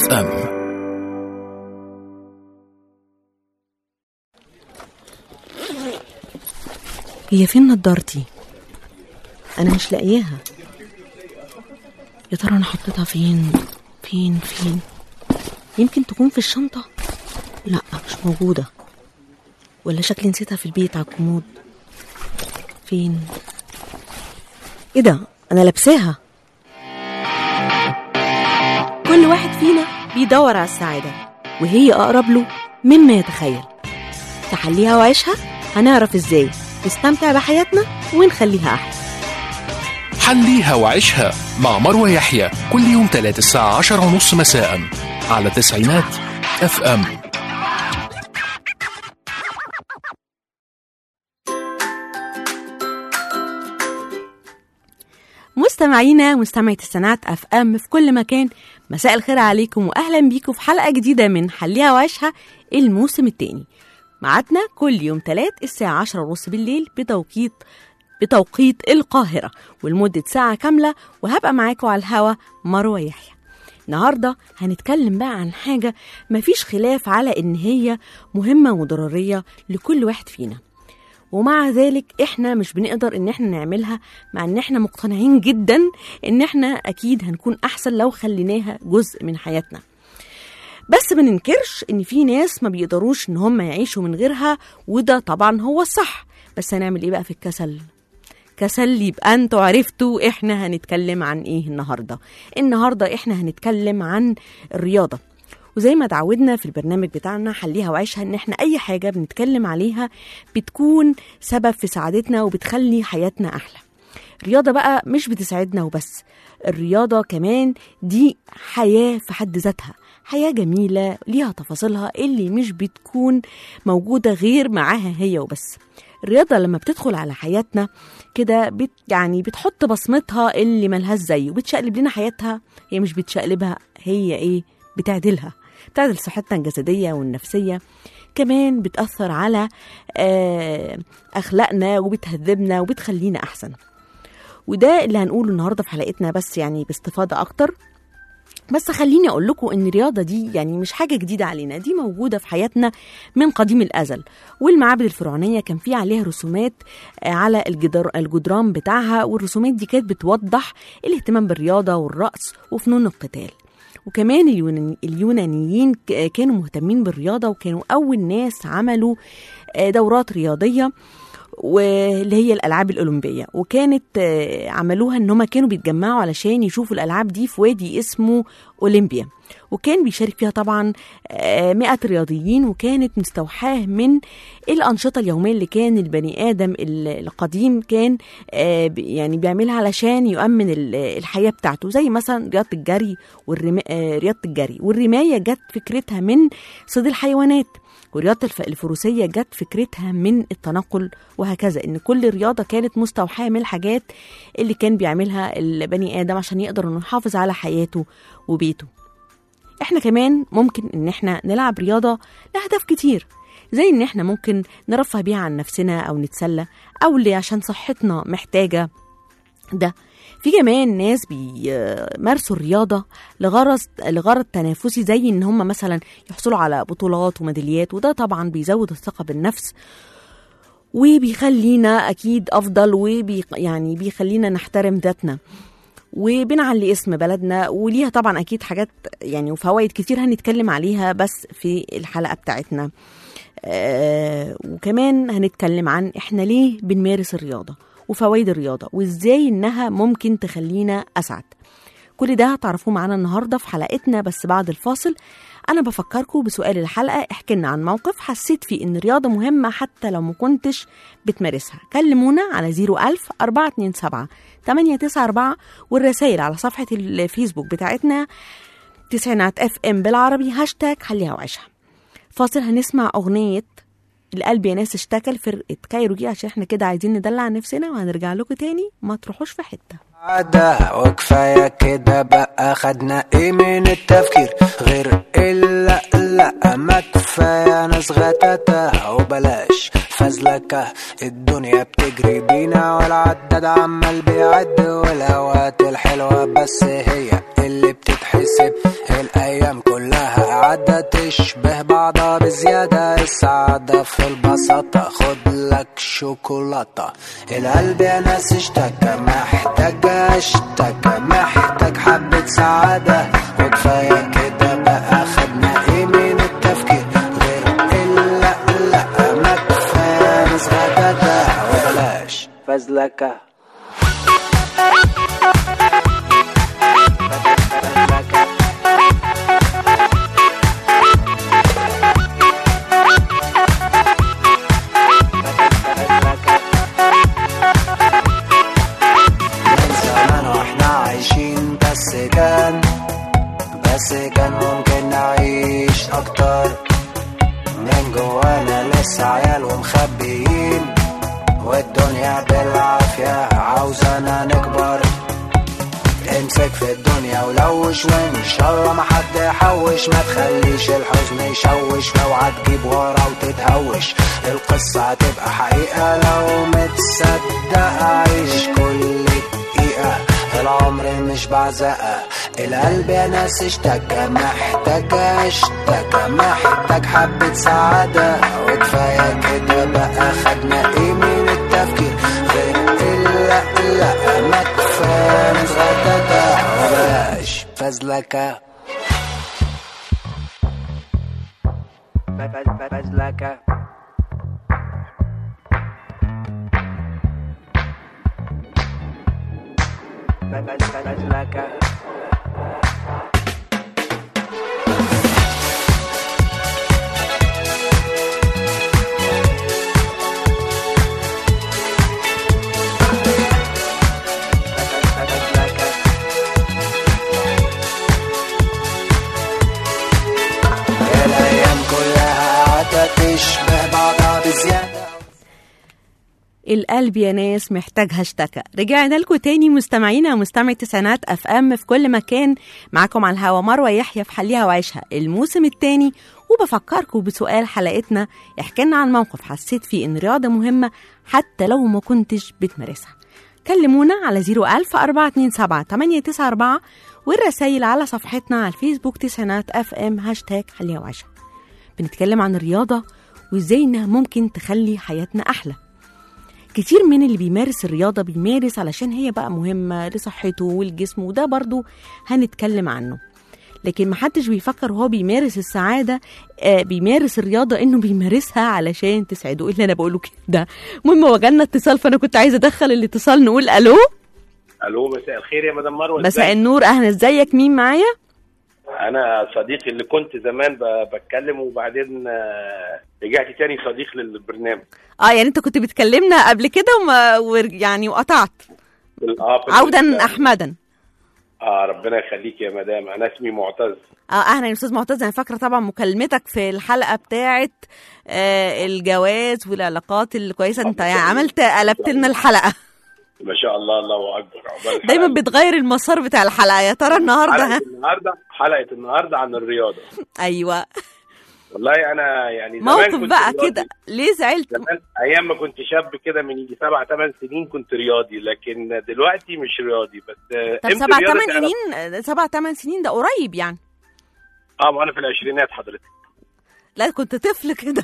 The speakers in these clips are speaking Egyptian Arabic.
ام هي فين نضارتي انا مش لاقياها يا ترى انا حطيتها فين فين فين يمكن تكون في الشنطه لا مش موجوده ولا شكلي نسيتها في البيت على الكومود فين ايه ده انا لابساها كل واحد فينا بيدور على السعاده وهي اقرب له مما يتخيل تحليها وعيشها هنعرف ازاي نستمتع بحياتنا ونخليها احلى حليها وعيشها مع مروة يحيى كل يوم تلات الساعة عشر ونص مساء على تسعينات اف ام مستمعينا مستمعي السنات اف ام في كل مكان مساء الخير عليكم واهلا بيكم في حلقه جديده من حليها وعيشها الموسم الثاني ميعادنا كل يوم تلات الساعة عشرة ونص بالليل بتوقيت بتوقيت القاهرة ولمدة ساعة كاملة وهبقى معاكم على الهوا مروة يحيى النهاردة هنتكلم بقى عن حاجة مفيش خلاف على إن هي مهمة وضرورية لكل واحد فينا ومع ذلك احنا مش بنقدر ان احنا نعملها مع ان احنا مقتنعين جدا ان احنا اكيد هنكون احسن لو خليناها جزء من حياتنا بس ما ننكرش ان في ناس ما بيقدروش ان هم يعيشوا من غيرها وده طبعا هو الصح بس هنعمل ايه بقى في الكسل كسل يبقى انتوا عرفتوا احنا هنتكلم عن ايه النهارده النهارده احنا هنتكلم عن الرياضه وزي ما تعودنا في البرنامج بتاعنا حليها وعيشها ان احنا اي حاجه بنتكلم عليها بتكون سبب في سعادتنا وبتخلي حياتنا احلى الرياضه بقى مش بتسعدنا وبس الرياضه كمان دي حياه في حد ذاتها حياه جميله ليها تفاصيلها اللي مش بتكون موجوده غير معاها هي وبس الرياضه لما بتدخل على حياتنا كده بت يعني بتحط بصمتها اللي ملهاش زي وبتشقلب لنا حياتها هي مش بتشقلبها هي ايه بتعدلها بتعدل صحتنا الجسديه والنفسيه كمان بتاثر على آه اخلاقنا وبتهذبنا وبتخلينا احسن وده اللي هنقوله النهارده في حلقتنا بس يعني باستفاضه اكتر بس خليني اقول لكم ان الرياضه دي يعني مش حاجه جديده علينا دي موجوده في حياتنا من قديم الازل والمعابد الفرعونيه كان في عليها رسومات على الجدر الجدران بتاعها والرسومات دي كانت بتوضح الاهتمام بالرياضه والرقص وفنون القتال وكمان اليوناني اليونانيين كانوا مهتمين بالرياضه وكانوا اول ناس عملوا دورات رياضيه واللي هي الالعاب الاولمبيه وكانت عملوها ان هم كانوا بيتجمعوا علشان يشوفوا الالعاب دي في وادي اسمه اولمبيا وكان بيشارك فيها طبعا مئة رياضيين وكانت مستوحاه من الأنشطة اليومية اللي كان البني آدم القديم كان يعني بيعملها علشان يؤمن الحياة بتاعته زي مثلا رياضة الجري والرما... رياضة الجري والرماية جت فكرتها من صيد الحيوانات ورياضة الفروسية جت فكرتها من التنقل وهكذا إن كل رياضة كانت مستوحاة من الحاجات اللي كان بيعملها البني آدم عشان يقدر إنه يحافظ على حياته وبيته احنا كمان ممكن ان احنا نلعب رياضة لأهداف كتير زي ان احنا ممكن نرفه بيها عن نفسنا او نتسلى او اللي عشان صحتنا محتاجة ده في كمان ناس بيمارسوا الرياضة لغرض لغرض تنافسي زي ان هم مثلا يحصلوا على بطولات وميداليات وده طبعا بيزود الثقة بالنفس وبيخلينا اكيد افضل وبي يعني بيخلينا نحترم ذاتنا وبنعلي اسم بلدنا وليها طبعا اكيد حاجات يعني وفوائد كتير هنتكلم عليها بس في الحلقه بتاعتنا آه وكمان هنتكلم عن احنا ليه بنمارس الرياضه وفوائد الرياضه وازاي انها ممكن تخلينا اسعد كل ده هتعرفوه معانا النهارده في حلقتنا بس بعد الفاصل انا بفكركم بسؤال الحلقه احكي لنا عن موقف حسيت فيه ان الرياضه مهمه حتى لو ما كنتش بتمارسها كلمونا على 01000 427 894 والرسائل على صفحه الفيسبوك بتاعتنا تسعينات اف ام بالعربي هاشتاج خليها وعيشها فاصل هنسمع اغنيه القلب يا ناس اشتكى لفرقه كايروجي عشان احنا كده عايزين ندلع نفسنا وهنرجع لكم تاني ما تروحوش في حته عدا وكفاية كده بقى خدنا ايه من التفكير غير الا لا ما كفاية ناس غتاتة وبلاش فزلكة الدنيا بتجري بينا والعداد عمال بيعد والأوقات الحلوة بس هي اللي بتتحسب الأيام كلها قاعدة تشبه بعضها بزيادة السعادة في البساطة خد لك شوكولاتة القلب يا ناس اشتكى محتاج اشتكى محتاج حبة سعادة وكفاية كده بقى خدنا ايه من التفكير غير الا لا ما كفاية ناس غداتة وبلاش فزلكة فزلكة من زمان واحنا عايشين بس كان بس كان ممكن نعيش اكتر من جوانا لسه عيال ومخبيين والدنيا بالعافية عاوزانا نكبر امسك في الدنيا ولوش وان شاء الله ما حد يحوش ما تخليش الحزن يشوش اوعى تجيب ورا وتتهوش القصة هتبقى حقيقة لو متصدق عيش كل دقيقة العمر مش بعزقة القلب يا ناس اشتكى محتاج اشتكى محتاج حبة سعادة وكفاية كده بقى خدنا ايه من التفكير غير الا لا ما كفاية ناس غداتة وبلاش فزلكة فزلكة فزلكة الأيام كلها قاعدة تشبه بعضها بزيادة القلب يا ناس محتاجها اشتكى رجعنا لكم تاني مستمعينا ومستمعي تسعينات اف ام في كل مكان معاكم على الهوا مروه يحيى في حليها وعيشها الموسم التاني وبفكركم بسؤال حلقتنا احكي لنا عن موقف حسيت فيه ان الرياضه مهمه حتى لو ما كنتش بتمارسها كلمونا على 01000 427 894 والرسايل على صفحتنا على الفيسبوك تسعينات اف ام هاشتاج حليها وعيشها بنتكلم عن الرياضه وازاي انها ممكن تخلي حياتنا احلى كتير من اللي بيمارس الرياضة بيمارس علشان هي بقى مهمة لصحته والجسم وده برضو هنتكلم عنه لكن محدش بيفكر وهو بيمارس السعادة آه بيمارس الرياضة انه بيمارسها علشان تسعده ايه اللي انا بقوله كده المهم وجالنا اتصال فانا كنت عايزة ادخل الاتصال نقول الو الو مساء الخير يا مدام مروه مساء إزيك؟ النور اهلا ازيك مين معايا انا صديقي اللي كنت زمان ب- بتكلم وبعدين آه، رجعت تاني صديق للبرنامج اه يعني انت كنت بتكلمنا قبل كده وما ور- يعني وقطعت بال- آه، في عودا ال- احمدا اه ربنا يخليك يا مدام انا اسمي معتز اه اهلا يا استاذ معتز انا فاكره طبعا مكالمتك في الحلقه بتاعه آه الجواز والعلاقات الكويسه انت يعني عملت قلبت لنا الحلقه ما شاء الله الله اكبر عقبال الحلقة. دايما بتغير المسار بتاع الحلقه يا ترى النهارده حلقه ها؟ النهارده حلقه النهارده عن الرياضه ايوه والله انا يعني زمان موقف كنت بقى رياضي. كده ليه زعلت زمان ايام ما كنت شاب كده من يجي سبع ثمان سنين كنت رياضي لكن دلوقتي مش رياضي بس آه، طب إمتى سبع الرياضة ثمان تعرف- سنين سبع ثمان سنين ده قريب يعني اه ما انا في العشرينات حضرتك لا كنت طفل كده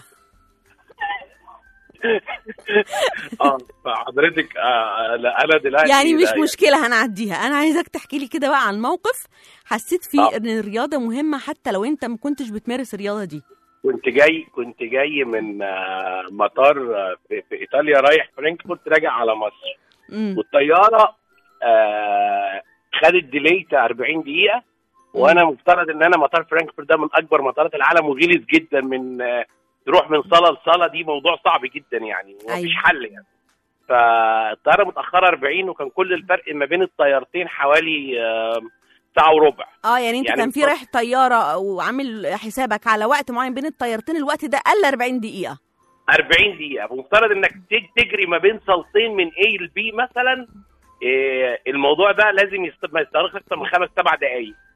اه فحضرتك آه لا انا دلوقتي يعني مش لا، مشكله هنعديها انا عايزاك تحكي لي كده بقى عن موقف حسيت فيه آه. ان الرياضه مهمه حتى لو انت ما كنتش بتمارس الرياضه دي كنت جاي كنت جاي من آه، مطار آه، في, في ايطاليا رايح فرانكفورت راجع على مصر امم والطياره آه، خدت ديلي بتاع 40 دقيقه وانا مفترض ان انا مطار فرانكفورت ده من اكبر مطارات العالم وغلس جدا من آه، تروح من صاله لصاله دي موضوع صعب جدا يعني ومفيش أيوة. حل يعني فالطياره متاخره 40 وكان كل الفرق ما بين الطيارتين حوالي آه، ساعه وربع اه يعني انت يعني كان في الفرق- رايح طياره وعامل حسابك على وقت معين بين الطيارتين الوقت ده قل 40 دقيقه 40 دقيقة مفترض انك تج- تجري ما بين صالتين من A ل B مثلا إيه الموضوع ده لازم يست... ما يستغرقش اكتر من خمس سبع دقايق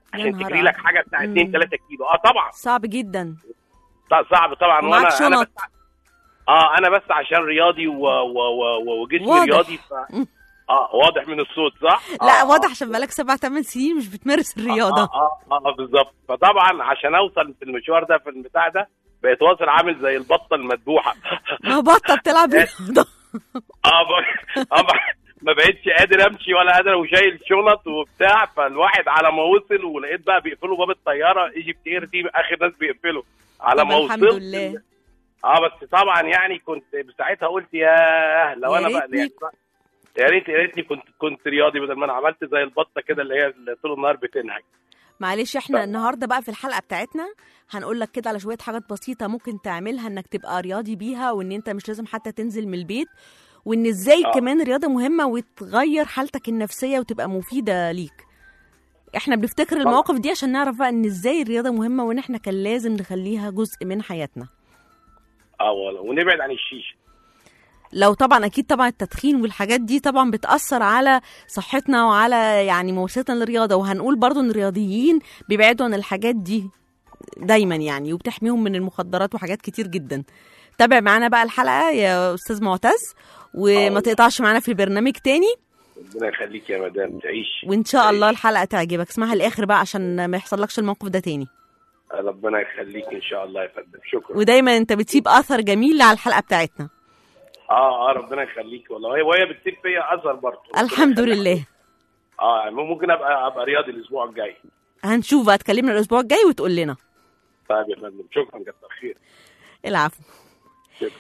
عشان نهار تجري لك أبيض. حاجه بتاع 2 مم. 3 كيلو اه طبعا صعب جدا ط- صعب طبعا ومعاك وانا انا شنط. بس اه انا بس عشان رياضي و... و... و... وجسمي واضح. رياضي ف... مم. اه واضح من الصوت صح؟ لا آه واضح عشان بقالك سبع ثمان سنين مش بتمارس الرياضه اه اه, آه بالظبط فطبعا عشان اوصل في المشوار ده في البتاع ده بقيت واصل عامل زي البطه المذبوحه ما بطل تلعب رياضه اه ب... آه ب... ما بقتش قادر امشي ولا قادر وشايل شنط وبتاع فالواحد على ما وصل ولقيت بقى بيقفلوا باب الطياره ايجيبت اير دي اخر ناس بيقفلوا على طب ما الحمد وصلت لله اه بس طبعا يعني كنت ساعتها قلت ياه لو يا انا بقى ريتني- يعني يا ريت يا ريتني كنت كنت رياضي بدل ما انا عملت زي البطه كده اللي هي اللي طول النهار بتنهج معلش احنا طب. النهارده بقى في الحلقه بتاعتنا هنقول لك كده على شويه حاجات بسيطه ممكن تعملها انك تبقى رياضي بيها وان انت مش لازم حتى تنزل من البيت وان ازاي آه. كمان الرياضه مهمه وتغير حالتك النفسيه وتبقى مفيده ليك احنا بنفتكر المواقف دي عشان نعرف بقى ان ازاي الرياضه مهمه وان احنا كان لازم نخليها جزء من حياتنا اه والله ونبعد عن الشيشه لو طبعا اكيد طبعا التدخين والحاجات دي طبعا بتاثر على صحتنا وعلى يعني ممارستنا للرياضه وهنقول برضو ان الرياضيين بيبعدوا عن الحاجات دي دايما يعني وبتحميهم من المخدرات وحاجات كتير جدا تابع معانا بقى الحلقه يا استاذ معتز وما آه. تقطعش معانا في البرنامج تاني ربنا يخليك يا مدام تعيش وان شاء الله الحلقه تعجبك اسمعها الاخر بقى عشان ما يحصلكش الموقف ده تاني ربنا يخليك ان شاء الله يا فندم شكرا ودايما انت بتسيب اثر جميل على الحلقه بتاعتنا اه اه ربنا يخليك والله وهي وهي بتسيب فيا اثر برضه ربنا الحمد يخليك. لله اه يعني ممكن ابقى ابقى رياضي الاسبوع الجاي هنشوف بقى تكلمنا الاسبوع الجاي وتقول لنا طيب يا فندم شكرا كتر خير العفو شكرا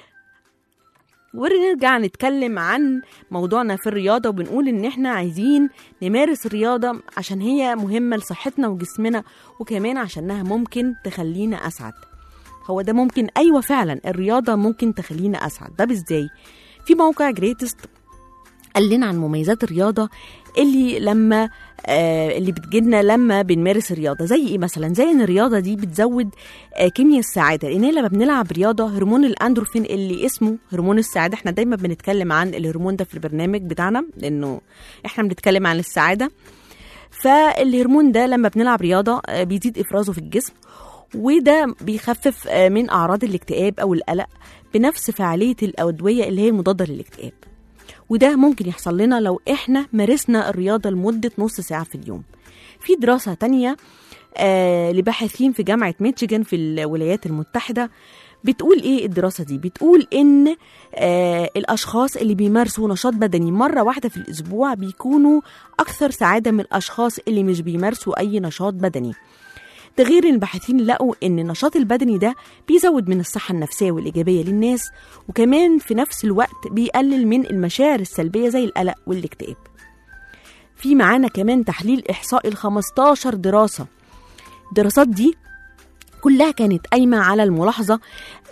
ونرجع نتكلم عن موضوعنا في الرياضة وبنقول إن إحنا عايزين نمارس الرياضة عشان هي مهمة لصحتنا وجسمنا وكمان عشانها ممكن تخلينا أسعد هو ده ممكن أيوة فعلا الرياضة ممكن تخلينا أسعد ده إزاي في موقع جريتست قال لنا عن مميزات الرياضة اللي لما آه اللي بتجيلنا لما بنمارس الرياضة زي ايه مثلا زي ان الرياضة دي بتزود آه كيمياء السعادة لان لما بنلعب رياضة هرمون الاندروفين اللي اسمه هرمون السعادة احنا دايما بنتكلم عن الهرمون ده في البرنامج بتاعنا لانه احنا بنتكلم عن السعادة فالهرمون ده لما بنلعب رياضة آه بيزيد افرازه في الجسم وده بيخفف آه من اعراض الاكتئاب او القلق بنفس فعالية الأدوية اللي هي مضادة للاكتئاب وده ممكن يحصل لنا لو احنا مارسنا الرياضة لمدة نص ساعة في اليوم في دراسة تانية آه لباحثين في جامعة ميتشيغان في الولايات المتحدة بتقول ايه الدراسة دي بتقول ان آه الاشخاص اللي بيمارسوا نشاط بدني مرة واحدة في الاسبوع بيكونوا اكثر سعادة من الاشخاص اللي مش بيمارسوا اي نشاط بدني ده غير ان الباحثين لقوا ان النشاط البدني ده بيزود من الصحة النفسية والإيجابية للناس وكمان في نفس الوقت بيقلل من المشاعر السلبية زي القلق والاكتئاب في معانا كمان تحليل إحصائي ل 15 دراسة الدراسات دي كلها كانت قايمة على الملاحظة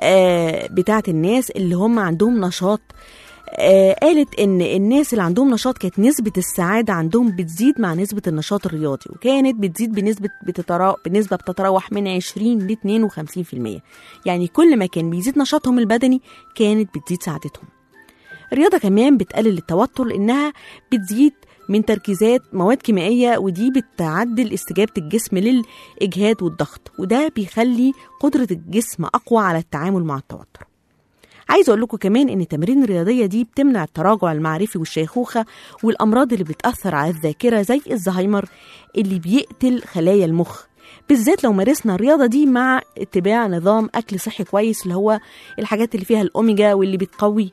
آه بتاعة الناس اللي هم عندهم نشاط آه قالت ان الناس اللي عندهم نشاط كانت نسبة السعادة عندهم بتزيد مع نسبة النشاط الرياضي وكانت بتزيد بنسبة بتترا... بنسبة بتتراوح من 20 ل 52% يعني كل ما كان بيزيد نشاطهم البدني كانت بتزيد سعادتهم الرياضة كمان بتقلل التوتر لأنها بتزيد من تركيزات مواد كيميائية ودي بتعدل استجابة الجسم للإجهاد والضغط وده بيخلي قدرة الجسم أقوى على التعامل مع التوتر عايزه اقول لكم كمان ان التمارين الرياضيه دي بتمنع التراجع المعرفي والشيخوخه والامراض اللي بتاثر على الذاكره زي الزهايمر اللي بيقتل خلايا المخ بالذات لو مارسنا الرياضه دي مع اتباع نظام اكل صحي كويس اللي هو الحاجات اللي فيها الاوميجا واللي بتقوي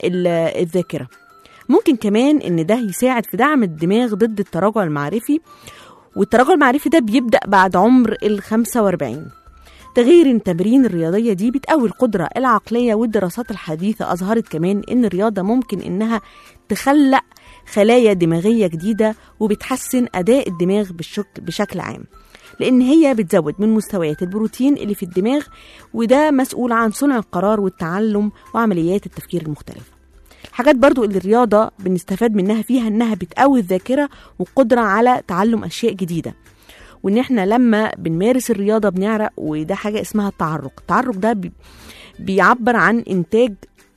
الذاكره ممكن كمان ان ده يساعد في دعم الدماغ ضد التراجع المعرفي والتراجع المعرفي ده بيبدا بعد عمر ال 45 تغيير التمرين الرياضية دي بتقوي القدرة العقلية والدراسات الحديثة أظهرت كمان إن الرياضة ممكن إنها تخلق خلايا دماغية جديدة وبتحسن أداء الدماغ بالشكل بشكل عام لأن هي بتزود من مستويات البروتين اللي في الدماغ وده مسؤول عن صنع القرار والتعلم وعمليات التفكير المختلفة حاجات برضو اللي الرياضة بنستفاد منها فيها إنها بتقوي الذاكرة والقدرة على تعلم أشياء جديدة وان احنا لما بنمارس الرياضه بنعرق وده حاجه اسمها التعرق التعرق ده بي بيعبر عن انتاج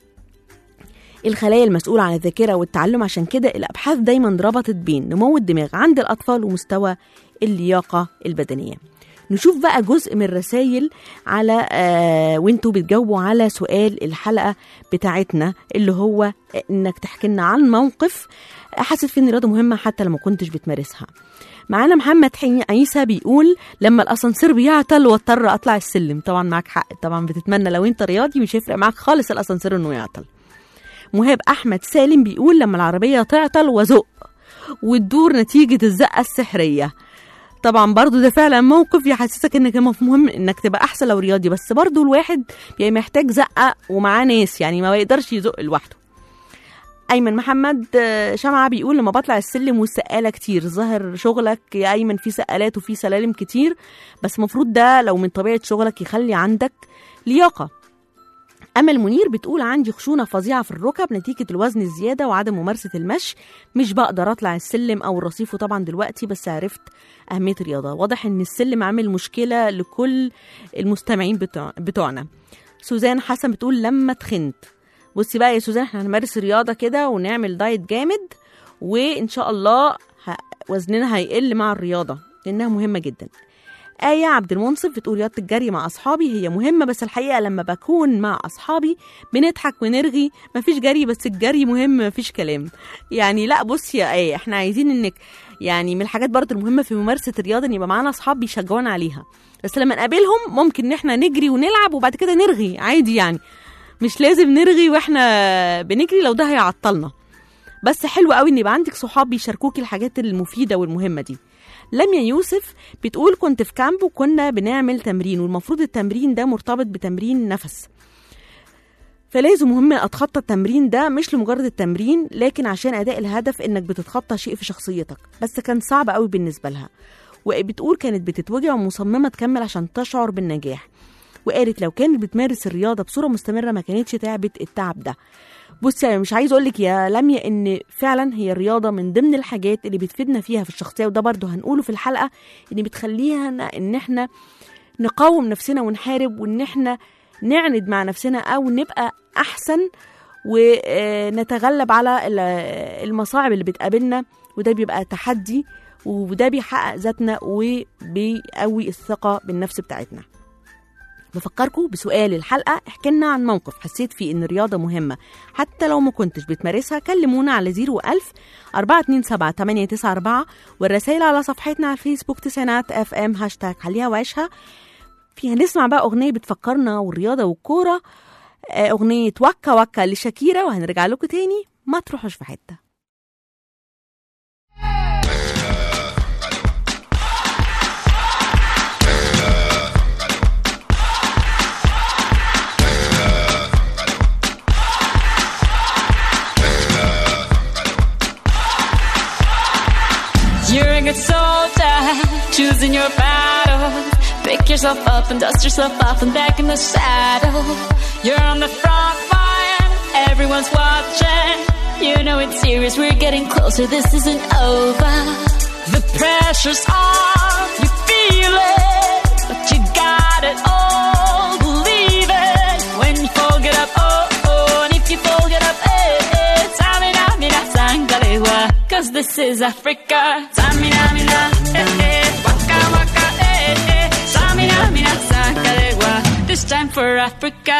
الخلايا المسؤولة عن الذاكرة والتعلم عشان كده الأبحاث دايما ربطت بين نمو الدماغ عند الأطفال ومستوى اللياقة البدنية نشوف بقى جزء من الرسائل على آه وانتوا بتجاوبوا على سؤال الحلقة بتاعتنا اللي هو انك تحكي لنا عن موقف حاسس فيه ان الرياضة مهمة حتى لما كنتش بتمارسها معانا محمد حي- عيسى بيقول لما الاسانسير بيعطل واضطر اطلع السلم طبعا معاك حق طبعا بتتمنى لو انت رياضي مش هيفرق معاك خالص الاسانسير انه يعطل مهاب احمد سالم بيقول لما العربيه تعطل وزق وتدور نتيجه الزقه السحريه طبعا برضو ده فعلا موقف يحسسك انك مهم انك تبقى احسن لو رياضي بس برضو الواحد بيبقى محتاج زقه ومعاه ناس يعني ما يقدرش يزق لوحده ايمن محمد آه، شمعة بيقول لما بطلع السلم والسقاله كتير ظاهر شغلك يا ايمن في سقالات وفي سلالم كتير بس المفروض ده لو من طبيعه شغلك يخلي عندك لياقه امل منير بتقول عندي خشونه فظيعه في الركب نتيجه الوزن الزياده وعدم ممارسه المشي مش بقدر اطلع السلم او الرصيف وطبعا دلوقتي بس عرفت اهميه الرياضه واضح ان السلم عامل مشكله لكل المستمعين بتوع بتوعنا سوزان حسن بتقول لما تخنت بصي بقى يا سوزان احنا هنمارس رياضه كده ونعمل دايت جامد وان شاء الله ه... وزننا هيقل مع الرياضه لانها مهمه جدا آية عبد المنصف بتقول رياضة الجري مع أصحابي هي مهمة بس الحقيقة لما بكون مع أصحابي بنضحك ونرغي مفيش جري بس الجري مهم مفيش كلام يعني لا بصي يا آية احنا عايزين انك يعني من الحاجات برضه المهمة في ممارسة الرياضة ان يبقى معانا أصحاب بيشجعونا عليها بس لما نقابلهم ممكن ان احنا نجري ونلعب وبعد كده نرغي عادي يعني مش لازم نرغي واحنا بنجري لو ده هيعطلنا بس حلو قوي ان يبقى عندك صحاب بيشاركوكي الحاجات المفيده والمهمه دي لميا يوسف بتقول كنت في كامب وكنا بنعمل تمرين والمفروض التمرين ده مرتبط بتمرين نفس فلازم مهم اتخطى التمرين ده مش لمجرد التمرين لكن عشان اداء الهدف انك بتتخطى شيء في شخصيتك بس كان صعب قوي بالنسبه لها وبتقول كانت بتتوجع ومصممه تكمل عشان تشعر بالنجاح وقالت لو كانت بتمارس الرياضه بصوره مستمره ما كانتش تعبت التعب ده بصي انا مش عايز اقولك يا لميا ان فعلا هي الرياضه من ضمن الحاجات اللي بتفيدنا فيها في الشخصيه وده برضو هنقوله في الحلقه ان بتخليها ان احنا نقاوم نفسنا ونحارب وان احنا نعند مع نفسنا او نبقى احسن ونتغلب على ال- المصاعب اللي بتقابلنا وده بيبقى تحدي وده بيحقق ذاتنا وبيقوي الثقه بالنفس بتاعتنا بفكركم بسؤال الحلقة احكي لنا عن موقف حسيت فيه ان الرياضة مهمة حتى لو ما كنتش بتمارسها كلمونا على 01000 427 894 والرسائل على صفحتنا على الفيسبوك تسعينات اف ام هاشتاج عليها وعيشها فيها نسمع بقى اغنية بتفكرنا والرياضة والكورة آه، اغنية وكا وكا لشاكيرا وهنرجع لكم تاني ما تروحوش في حتة You're a good soldier, choosing your battle. Pick yourself up and dust yourself off and back in the saddle. You're on the front line, everyone's watching. You know it's serious, we're getting closer, this isn't over. The pressure's on, you feel it, but you got it all, believe it. When you fall, get up, oh, oh, and if you fall, get up, eh, eh. Samina, mina, sangalewa, cause this is Africa. Samina, mina, eh, eh, waka, waka, eh, eh. Samina, mina, sangalewa, this time for Africa.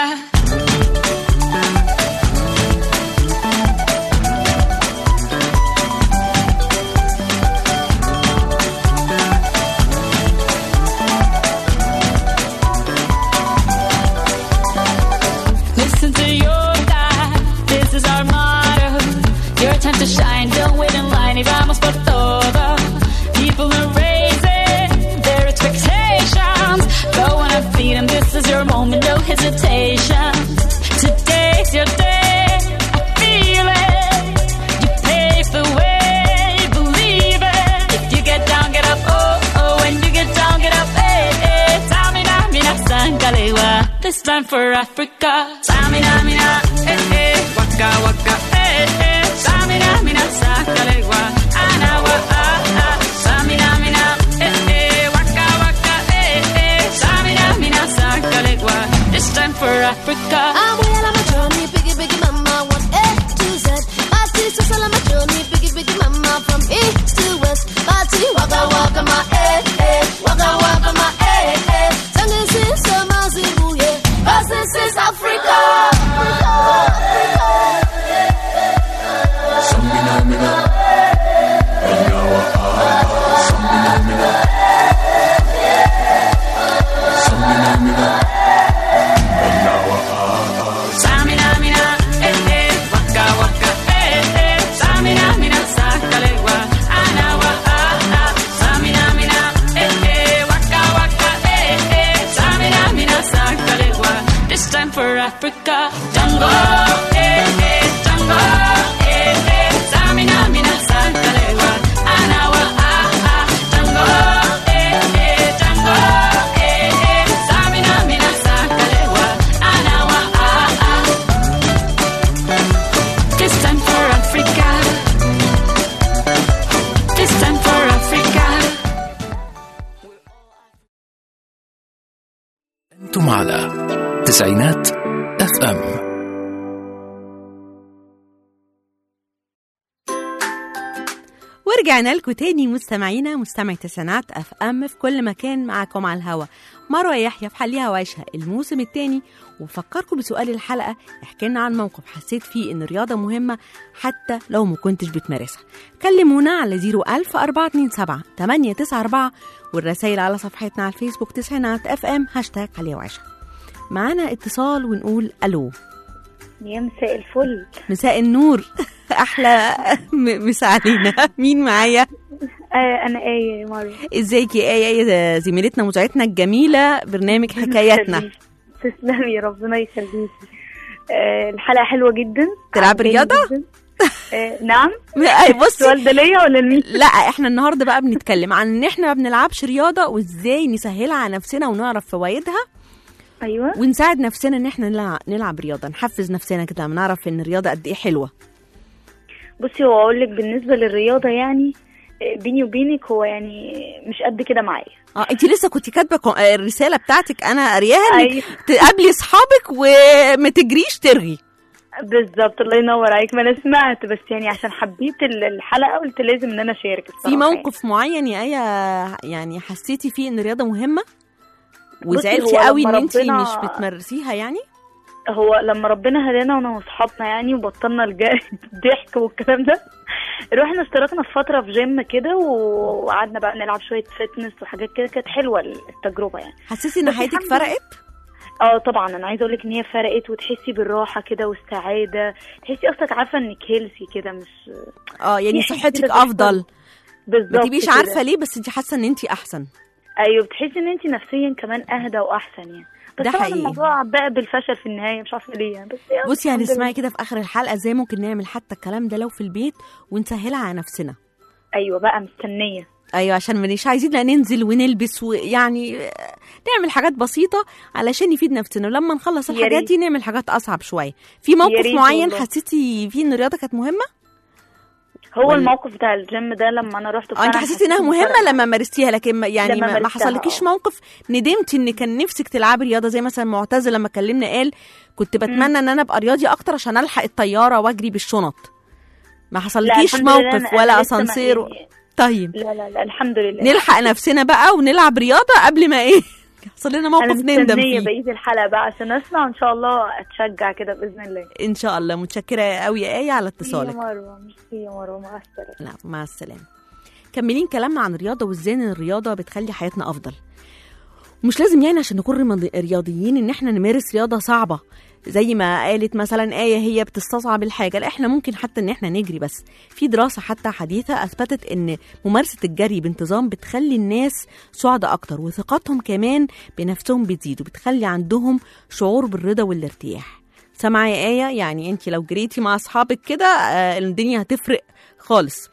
Listen to your dad, this is our motto. Your time to shine, don't wait in line, y vamos por todo. People are raising their expectations. Go on and feed them, this is your moment, no hesitation. Today's your day, I feel it. You pave the way, believe it. If you get down, get up, oh, oh. When you get down, get up, eh, eh. Tamina, mina, sangalewa. This time for Africa. Tamina, mina, eh, eh. Waka, waka, eh, eh. Tamina, mina, sangalewa. Anawa, ah, ah. Tamina, mina, eh, eh. Waka, waka, eh, eh. Tamina, mina, sangalewa. This time for Africa. I'm well on my journey, biggie, biggie mama, one A to Z. My sister's all on my journey, biggie, biggie mama, from east to west. My tea, waka, waka, my A for Africa. Django, eh, eh, Django, eh, eh. Samina, mina, sankalewa. Anawa, ah, ah. Django, eh, eh, Django, eh, eh. Samina, mina, sankalewa. Anawa, ah, ah. This time for Africa. This time for Africa. أنتم على تسعينات اف ام ورجعنا لكم تاني مستمعينا مستمعي تسعينات اف ام في كل مكان معاكم على الهوا مروه يحيى في حليها وعيشها الموسم التاني وبفكركم بسؤال الحلقه احكي لنا عن موقف حسيت فيه ان الرياضه مهمه حتى لو ما كنتش بتمارسها كلمونا على 01000 427 894 والرسائل على صفحتنا على الفيسبوك تسعينات اف ام هاشتاج حليها وعيشها معانا اتصال ونقول الو يا مساء الفل مساء النور احلى م- مساء علينا مين معايا آه انا ايه يا مريم ازيك يا ايه يا زميلتنا مذيعتنا الجميله برنامج حكاياتنا تسلمي ربنا يخليكي آه الحلقه حلوه جدا تلعب عجباني رياضة؟ جداً. آه نعم أي بصي السؤال ده ليا ولا لمين لا احنا النهارده بقى بنتكلم عن ان احنا ما بنلعبش رياضه وازاي نسهلها على نفسنا ونعرف فوائدها ايوه ونساعد نفسنا ان احنا نلع- نلعب رياضه نحفز نفسنا كده نعرف ان الرياضه قد ايه حلوه بصي هو اقول لك بالنسبه للرياضه يعني آه، بيني وبينك هو يعني مش قد كده معايا اه انت لسه كنت كاتبه كو- آه، الرساله بتاعتك انا قارياها انك أيوة. تقابلي اصحابك وما تجريش ترغي بالظبط الله ينور عليك ما انا سمعت بس يعني عشان حبيت ال- الحلقه قلت لازم ان انا اشارك في الصراحة موقف معين يا ايه يعني حسيتي فيه ان الرياضه مهمه بصي، وزعلتي هو قوي ان لما انت ربنا- مش بتمارسيها يعني يعني. هو لما ربنا هدانا وانا واصحابنا يعني وبطلنا الج- الضحك والكلام ده رحنا اشتركنا في فتره في جيم كده و- وقعدنا بقى نلعب شويه فتنس وحاجات كده كانت حلوه التجربه يعني حسيتي ان بس حياتك الحمد لله. فرقت اه طبعا انا عايزه اقول لك ان هي فرقت وتحسي بالراحه كده والسعاده تحسي اصلك عارفه انك هيلثي كده مش اه يعني في حاجة صحتك كده بتحصل. افضل بالظبط ما تبقيش كده. عارفه ليه بس انت حاسه ان انت احسن ايوه بتحسي ان انت نفسيا كمان اهدى واحسن يعني بس ده طبعا حقيقي. الموضوع بقى بالفشل في النهايه مش عارفه ليه يعني بس يلا، بصي الحمد هنسمعي لله. كده في اخر الحلقه ازاي ممكن نعمل حتى الكلام ده لو في البيت ونسهلها على نفسنا ايوه بقى مستنيه ايوه عشان مش عايزين لا ننزل ونلبس ويعني نعمل حاجات بسيطه علشان يفيد نفسنا ولما نخلص يا الحاجات ريت. دي نعمل حاجات اصعب شويه في موقف ريت معين والله. حسيتي فيه ان الرياضه كانت مهمه هو ولا- الموقف بتاع الجيم ده لما انا رحت اه انت فعلاً حسيتي انها حسيت مهمه بفرق. لما مارستيها لكن ما- يعني لما ما, ما مارستها، حصلكيش اه. موقف ندمتي ان كان نفسك تلعبي رياضه زي مثلا معتز لما كلمنا قال كنت بتمنى ان انا ابقى رياضي اكتر عشان الحق الطياره واجري بالشنط ما لا، حصلكيش الحمد لله موقف أنا- ولا أنا لسه ما- اسانسير يعني- طيب لا لا لا الحمد لله نلحق نفسنا بقى ونلعب رياضه قبل ما ايه يحصل لنا انا موقف نندم مستنيه فيه بقيه الحلقه بقى عشان اسمع وان شاء الله اتشجع كده باذن الله ان شاء الله متشكره قوي يا ايه على يا اتصالك مروه ميرسي يا مروه مع السلامه لا مع السلامة كملين كلامنا عن الرياضة وازاي ان الرياضة بتخلي حياتنا أفضل مش لازم يعني عشان نكون رمض- رياضيين ان احنا نمارس رياضة صعبة زي ما قالت مثلا آية هي بتستصعب الحاجة لا احنا ممكن حتى ان احنا نجري بس في دراسة حتى حديثة أثبتت ان ممارسة الجري بانتظام بتخلي الناس سعداء أكتر وثقتهم كمان بنفسهم بتزيد وبتخلي عندهم شعور بالرضا والارتياح سامعة يا آية يعني انت لو جريتي مع أصحابك كده آه، الدنيا هتفرق خالص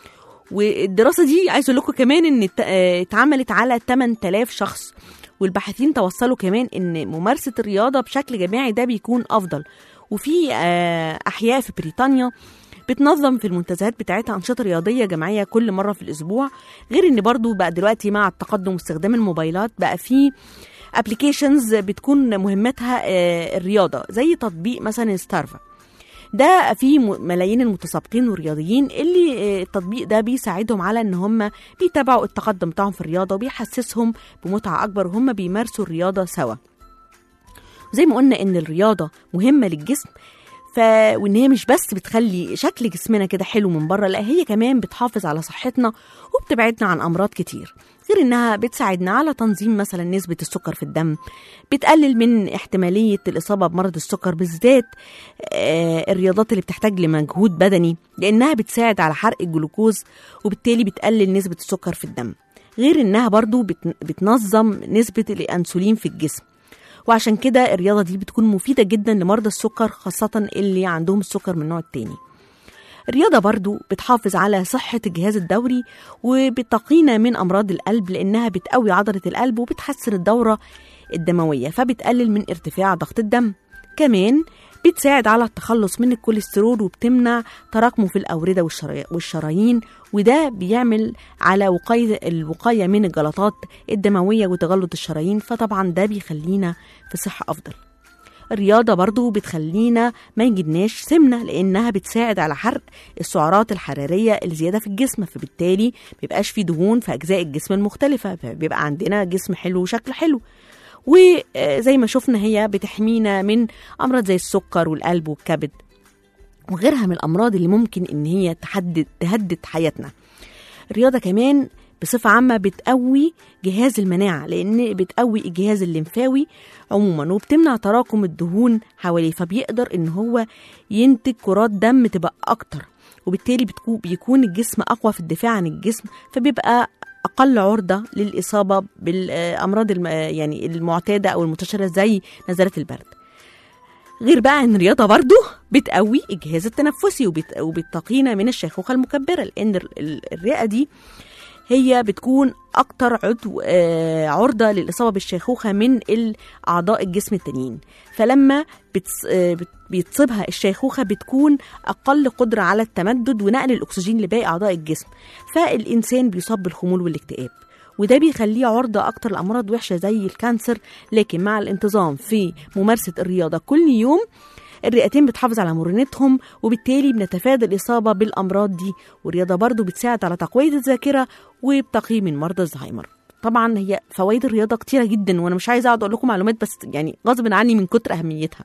والدراسه دي عايز اقول لكم كمان ان ات- آه، اتعملت على 8000 شخص والباحثين توصلوا كمان ان ممارسه الرياضه بشكل جماعي ده بيكون افضل وفي آه، احياء في بريطانيا بتنظم في المنتزهات بتاعتها أنشطة رياضية جماعية كل مرة في الأسبوع غير إن برضو بقى دلوقتي مع التقدم واستخدام الموبايلات بقى في ابلكيشنز بتكون مهمتها آه، الرياضة زي تطبيق مثلا ستارفا ده في م- ملايين المتسابقين والرياضيين اللي آه، التطبيق ده بيساعدهم على ان هم بيتابعوا التقدم بتاعهم في الرياضه وبيحسسهم بمتعه اكبر وهم بيمارسوا الرياضه سوا زي ما قلنا ان الرياضه مهمه للجسم ف وان هي مش بس بتخلي شكل جسمنا كده حلو من بره لا هي كمان بتحافظ على صحتنا وبتبعدنا عن امراض كتير غير انها بتساعدنا على تنظيم مثلا نسبه السكر في الدم بتقلل من احتماليه الاصابه بمرض السكر بالذات آه، الرياضات اللي بتحتاج لمجهود بدني لانها بتساعد على حرق الجلوكوز وبالتالي بتقلل نسبه السكر في الدم غير انها برضو بت- بتنظم نسبه الانسولين في الجسم وعشان كده الرياضة دي بتكون مفيدة جدا لمرضى السكر خاصة اللي عندهم السكر من النوع التاني الرياضة برضو بتحافظ على صحة الجهاز الدوري وبتقينا من أمراض القلب لأنها بتقوي عضلة القلب وبتحسن الدورة الدموية فبتقلل من ارتفاع ضغط الدم كمان بتساعد على التخلص من الكوليسترول وبتمنع تراكمه في الأوردة والشري- والشرايين وده بيعمل على وقاية الوقاية من الجلطات الدموية وتجلط الشرايين فطبعا ده بيخلينا في صحة أفضل الرياضة برضو بتخلينا ما يجدناش سمنة لأنها بتساعد على حرق السعرات الحرارية الزيادة في الجسم فبالتالي مبيبقاش في دهون في أجزاء الجسم المختلفة فبيبقى عندنا جسم حلو وشكل حلو وزي ما شفنا هي بتحمينا من أمراض زي السكر والقلب والكبد وغيرها من الأمراض اللي ممكن إن هي تحدد تهدد حياتنا الرياضة كمان بصفة عامة بتقوي جهاز المناعة لأن بتقوي الجهاز الليمفاوي عموما وبتمنع تراكم الدهون حواليه فبيقدر إن هو ينتج كرات دم تبقى أكتر وبالتالي بتكون بيكون الجسم أقوى في الدفاع عن الجسم فبيبقى أقل عرضة للإصابة بالأمراض الم- يعني المعتادة أو المنتشرة زي نزلات البرد غير بقى ان الرياضه برضو بتقوي الجهاز التنفسي وبت... وبتقينا من الشيخوخه المكبره لان ال- ال- الرئه دي هي بتكون اكتر عضو آه، عرضه للاصابه بالشيخوخه من الاعضاء الجسم التانيين فلما بتص... آه، بت- بيتصيبها الشيخوخه بتكون اقل قدره على التمدد ونقل الاكسجين لباقي اعضاء الجسم فالانسان بيصاب بالخمول والاكتئاب وده بيخليه عرضة أكتر لأمراض وحشة زي الكانسر لكن مع الانتظام في ممارسة الرياضة كل يوم الرئتين بتحافظ على مرونتهم وبالتالي بنتفادى الإصابة بالأمراض دي والرياضة برضو بتساعد على تقوية الذاكرة وبتقي من مرضى الزهايمر طبعا هي فوائد الرياضة كتيرة جدا وأنا مش عايزة أقعد أقول لكم معلومات بس يعني غصب عني من كتر أهميتها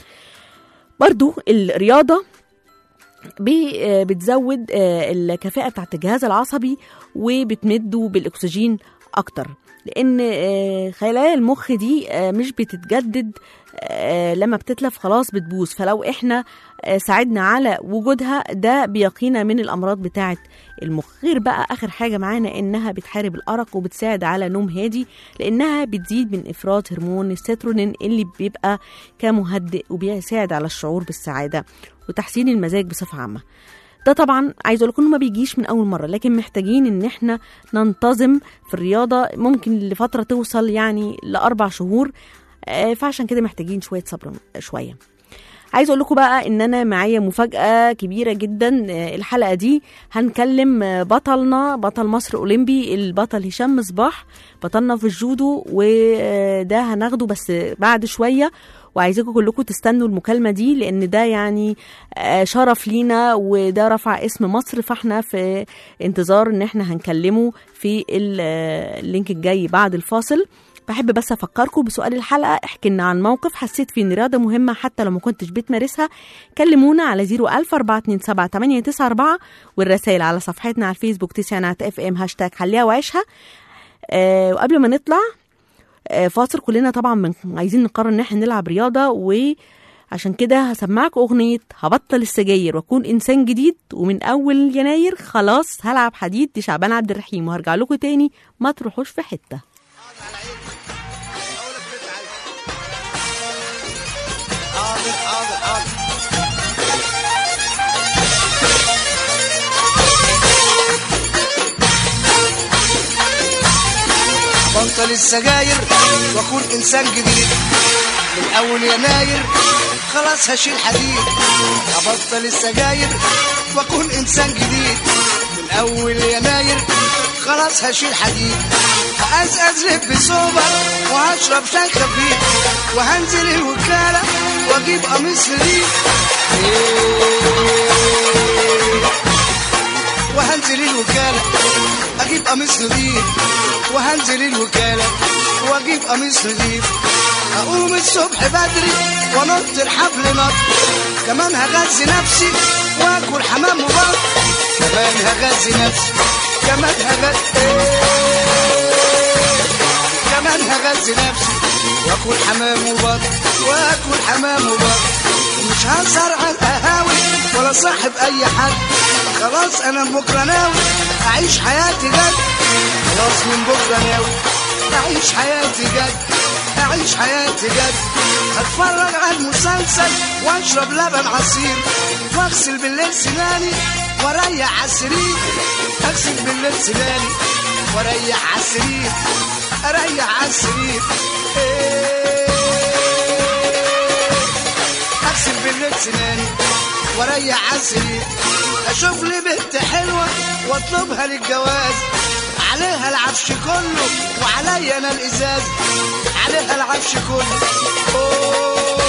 برضو الرياضة بي- آه، بتزود آه، الكفاءة بتاعت الجهاز العصبي وبتمده بالأكسجين أكتر لأن آه، خلايا المخ دي آه، مش بتتجدد آه، لما بتتلف خلاص بتبوظ فلو احنا آه، ساعدنا على وجودها ده بيقينا من الأمراض بتاعت المخ غير بقى آخر حاجة معانا إنها بتحارب الأرق وبتساعد على نوم هادي لأنها بتزيد من إفراز هرمون السيترونين اللي بيبقى كمهدئ وبيساعد على الشعور بالسعادة وتحسين المزاج بصفة عامة ده طبعا عايز اقول لكم إنه ما بيجيش من اول مره لكن محتاجين ان احنا ننتظم في الرياضه ممكن لفتره توصل يعني لاربع شهور آه، فعشان كده محتاجين شويه صبر شويه عايز اقول لكم بقى ان انا معايا مفاجاه كبيره جدا آه، الحلقه دي هنكلم آه، بطلنا بطل مصر اولمبي البطل هشام مصباح بطلنا في الجودو وده هناخده بس بعد شويه وعايزاكم كلكم تستنوا المكالمه دي لان ده يعني آه، شرف لينا وده رفع اسم مصر فاحنا في انتظار ان احنا هنكلمه في ال- آه، اللينك الجاي بعد الفاصل بحب بس افكركم بسؤال الحلقه احكي لنا عن موقف حسيت فيه ان الرياضه مهمه حتى لو ما كنتش بتمارسها كلمونا على 00427 والرسائل على صفحتنا على الفيسبوك تسعينات اف ام هاشتاج حليها وعيشها آه وقبل ما نطلع آه فاصل كلنا طبعا من عايزين نقرر ان احنا نلعب رياضه وعشان كده هسمعكم اغنيه هبطل السجاير واكون انسان جديد ومن اول يناير خلاص هلعب حديد دي شعبان عبد الرحيم وهرجع لكم تاني ما تروحوش في حته حاضر حاضر حاضر بطل السجاير واكون انسان جديد من اول يناير خلاص هشيل حديد ابطل السجاير واكون انسان جديد من اول يناير خلاص هشيل حديد هأزأز لب سوبر وهشرب شاي خفيف وهنزل الوكالة واجيب قميص نضيف وهنزل الوكالة اجيب قميص نضيف وهنزل الوكالة واجيب قميص نضيف اقوم الصبح بدري وانط الحبل نط كمان هغذي نفسي واكل حمام وبط كمان هغذي نفسي كمان هغذي كمان هغذي نفسي واكل حمام وبط واكل حمام وبط مش هسهر على القهاوي ولا صاحب اي حد خلاص انا من بكره ناوي اعيش حياتي جد خلاص من بكره ناوي اعيش حياتي جد اعيش حياتي جد اتفرج على المسلسل واشرب لبن عصير واغسل بالليل سناني واريح على السرير اغسل بالليل سناني واريح على السرير اريح على السرير إيه. اغسل بالليل سناني واريح على السرير اشوف لي بنت حلوه واطلبها للجواز عليها العفش كله وعليا انا الازاز عليها العفش كله أوه.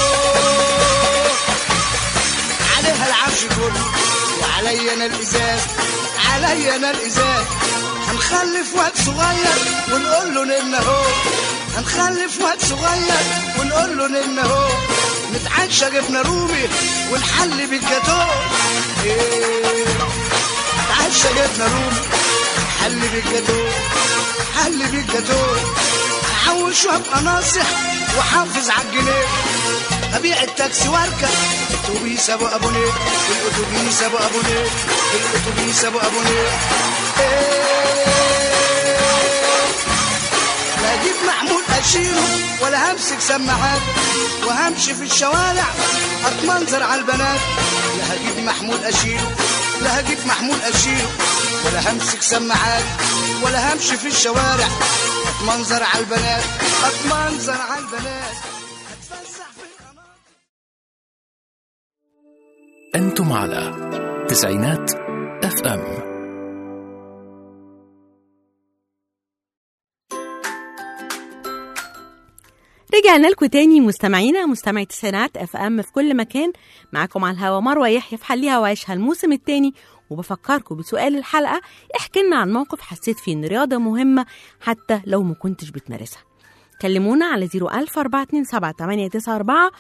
عليها العفش كله وعليا انا الازاز عليا انا الازاز هنخلف واد صغير ونقول له نن اهو هنخلف واد صغير ونقول له نن اهو نتعشى جبنه رومي ونحلي بالجاتو إيه. نتعشى جبنه رومي حلي بالجاتو حلي بالجاتو احوش وابقى ناصح وحافظ على الجنيه ابيع التاكسي واركب اتوبيس ابو ابو نيل الاتوبيس ابو ابو نيل الاتوبيس ابو ابو نيل لا اجيب محمود اشيله ولا همسك سماعات وهمشي في الشوارع اتمنظر على البنات لا هجيب محمود اشيله لا هجيب محمود اشيله ولا همسك سماعات ولا همشي في الشوارع اتمنظر على البنات اتمنظر على البنات اتفسح في القناة أنتم على تسعينات اف ام رجعنا لكم تاني مستمعينا مستمعي التسعينات اف ام في كل مكان معاكم على الهوا مروه يحيى في حليها وعيشها الموسم التاني وبفكركم بسؤال الحلقه احكي لنا عن موقف حسيت فيه ان رياضه مهمه حتى لو ما كنتش بتمارسها كلمونا على 01000 427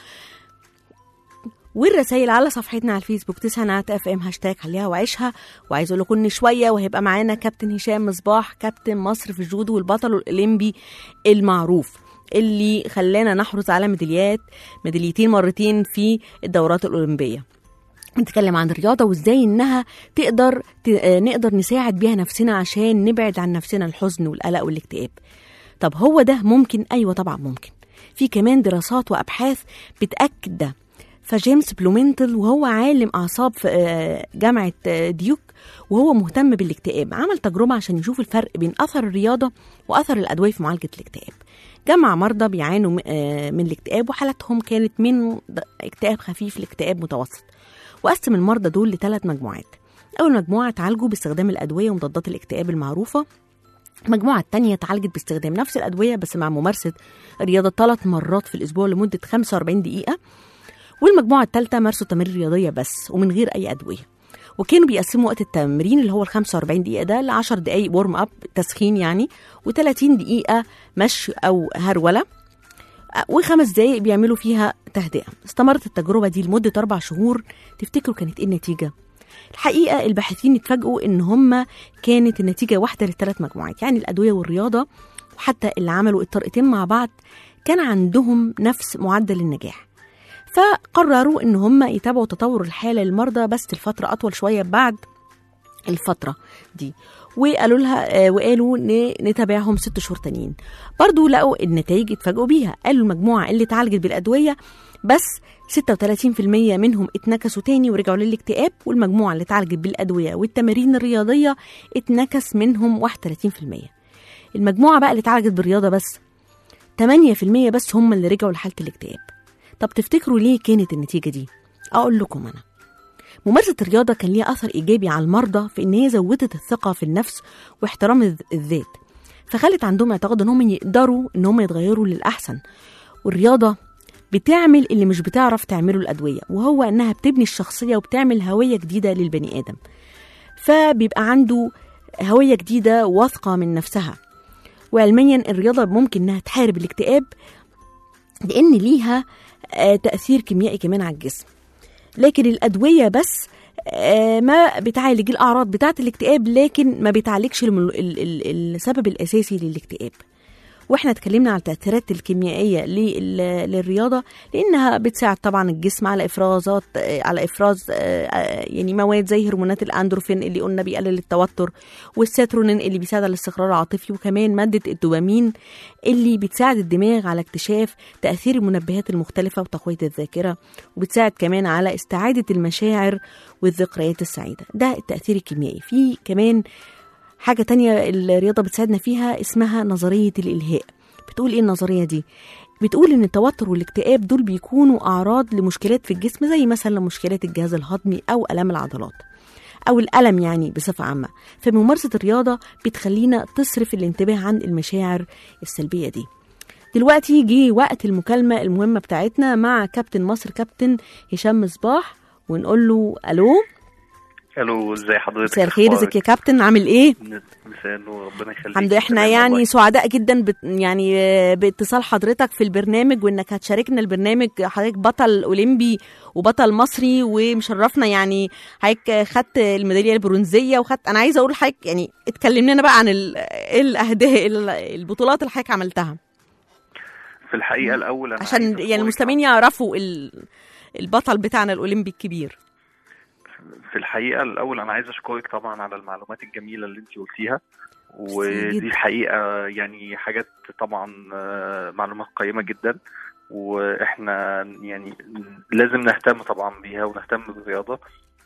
والرسائل على صفحتنا على الفيسبوك تسعينات اف ام هاشتاج خليها وعيشها وعايز اقول لكم إن شويه وهيبقى معانا كابتن هشام مصباح كابتن مصر في الجودو والبطل الاولمبي المعروف اللي خلانا نحرز على ميداليات ميداليتين مرتين في الدورات الاولمبيه نتكلم عن الرياضه وازاي انها تقدر ت... آه، نقدر نساعد بيها نفسنا عشان نبعد عن نفسنا الحزن والقلق والاكتئاب طب هو ده ممكن ايوه طبعا ممكن في كمان دراسات وابحاث بتاكد ده فجيمس بلومنتل وهو عالم اعصاب في آه، جامعه آه، ديوك وهو مهتم بالاكتئاب عمل تجربه عشان يشوف الفرق بين اثر الرياضه واثر الادويه في معالجه الاكتئاب جمع مرضى بيعانوا م- آه، من الاكتئاب وحالتهم كانت من د- اكتئاب خفيف لاكتئاب متوسط وقسم المرضى دول لثلاث مجموعات أول مجموعة اتعالجوا باستخدام الأدوية ومضادات الاكتئاب المعروفة المجموعة التانية اتعالجت باستخدام نفس الأدوية بس مع ممارسة رياضة ثلاث مرات في الأسبوع لمدة 45 دقيقة والمجموعة الثالثة مارسوا تمارين رياضية بس ومن غير أي أدوية وكانوا بيقسموا وقت التمرين اللي هو ال 45 دقيقة ده ل 10 دقايق ورم اب تسخين يعني و30 دقيقة مشي أو هرولة وخمس دقايق بيعملوا فيها تهدئة استمرت التجربة دي لمدة أربع شهور تفتكروا كانت إيه النتيجة؟ الحقيقة الباحثين اتفاجئوا إن هم كانت النتيجة واحدة للثلاث مجموعات يعني الأدوية والرياضة وحتى اللي عملوا الطريقتين مع بعض كان عندهم نفس معدل النجاح فقرروا إن هم يتابعوا تطور الحالة للمرضى بس لفترة أطول شوية بعد الفترة دي وقالوا لها آه، وقالوا ن- نتابعهم ست شهور تانيين برضو لقوا النتائج اتفاجئوا بيها قالوا المجموعة اللي اتعالجت بالأدوية بس 36% منهم اتنكسوا تاني ورجعوا للاكتئاب والمجموعة اللي اتعالجت بالأدوية والتمارين الرياضية اتنكس منهم 31% المجموعة بقى اللي اتعالجت بالرياضة بس 8% بس هم اللي رجعوا لحالة الاكتئاب طب تفتكروا ليه كانت النتيجة دي؟ أقول لكم أنا ممارسة الرياضة كان ليها أثر إيجابي على المرضى في إن هي زودت الثقة في النفس واحترام الذ- الذات فخلت عندهم اعتقاد إن هم يقدروا إن هم يتغيروا للأحسن والرياضة بتعمل اللي مش بتعرف تعمله الأدوية وهو إنها بتبني الشخصية وبتعمل هوية جديدة للبني آدم فبيبقى عنده هوية جديدة واثقة من نفسها وعلميا الرياضة ممكن إنها تحارب الاكتئاب لأن ليها آه، تأثير كيميائي كمان على الجسم لكن الأدوية بس آه، ما بتعالج الأعراض بتاعة الاكتئاب لكن ما بتعالجش الم- ال- ال- السبب الأساسي للاكتئاب واحنا اتكلمنا على التاثيرات الكيميائيه لل- للرياضه لانها بتساعد طبعا الجسم على افرازات آه، على افراز آه، آه، يعني مواد زي هرمونات الاندروفين اللي قلنا بيقلل التوتر والسيترونين اللي بيساعد على الاستقرار العاطفي وكمان ماده الدوبامين اللي بتساعد الدماغ على اكتشاف تاثير المنبهات المختلفه وتقويه الذاكره وبتساعد كمان على استعاده المشاعر والذكريات السعيده ده التاثير الكيميائي في كمان حاجة تانية الرياضة بتساعدنا فيها اسمها نظرية الإلهاء بتقول إيه النظرية دي؟ بتقول إن التوتر والاكتئاب دول بيكونوا أعراض لمشكلات في الجسم زي مثلا مشكلات الجهاز الهضمي أو ألام العضلات أو الألم يعني بصفة عامة فممارسة الرياضة بتخلينا تصرف الانتباه عن المشاعر السلبية دي دلوقتي جه وقت المكالمة المهمة بتاعتنا مع كابتن مصر كابتن هشام مصباح ونقول له ألو الو ازي حضرتك مساء الخير أخبارك؟ ازيك يا كابتن عامل ايه؟ مساء النور ربنا يخليك الحمد لله احنا تمام يعني والله. سعداء جدا بت يعني آه، باتصال حضرتك في البرنامج وانك هتشاركنا البرنامج حضرتك بطل اولمبي وبطل مصري ومشرفنا يعني حضرتك خدت الميداليه البرونزيه وخدت انا عايزه اقول لحضرتك يعني اتكلم لنا بقى عن ال- ايه الاهداف ال- البطولات اللي حضرتك عملتها في الحقيقه الاول انا عشان عايز يعني أشكرك المستمعين يعرفوا ال- البطل بتاعنا الاولمبي الكبير في الحقيقه الاول انا عايز اشكرك طبعا على المعلومات الجميله اللي انت قلتيها جدا. ودي الحقيقه يعني حاجات طبعا آه، معلومات قيمه جدا واحنا يعني لازم نهتم طبعا بيها ونهتم بالرياضه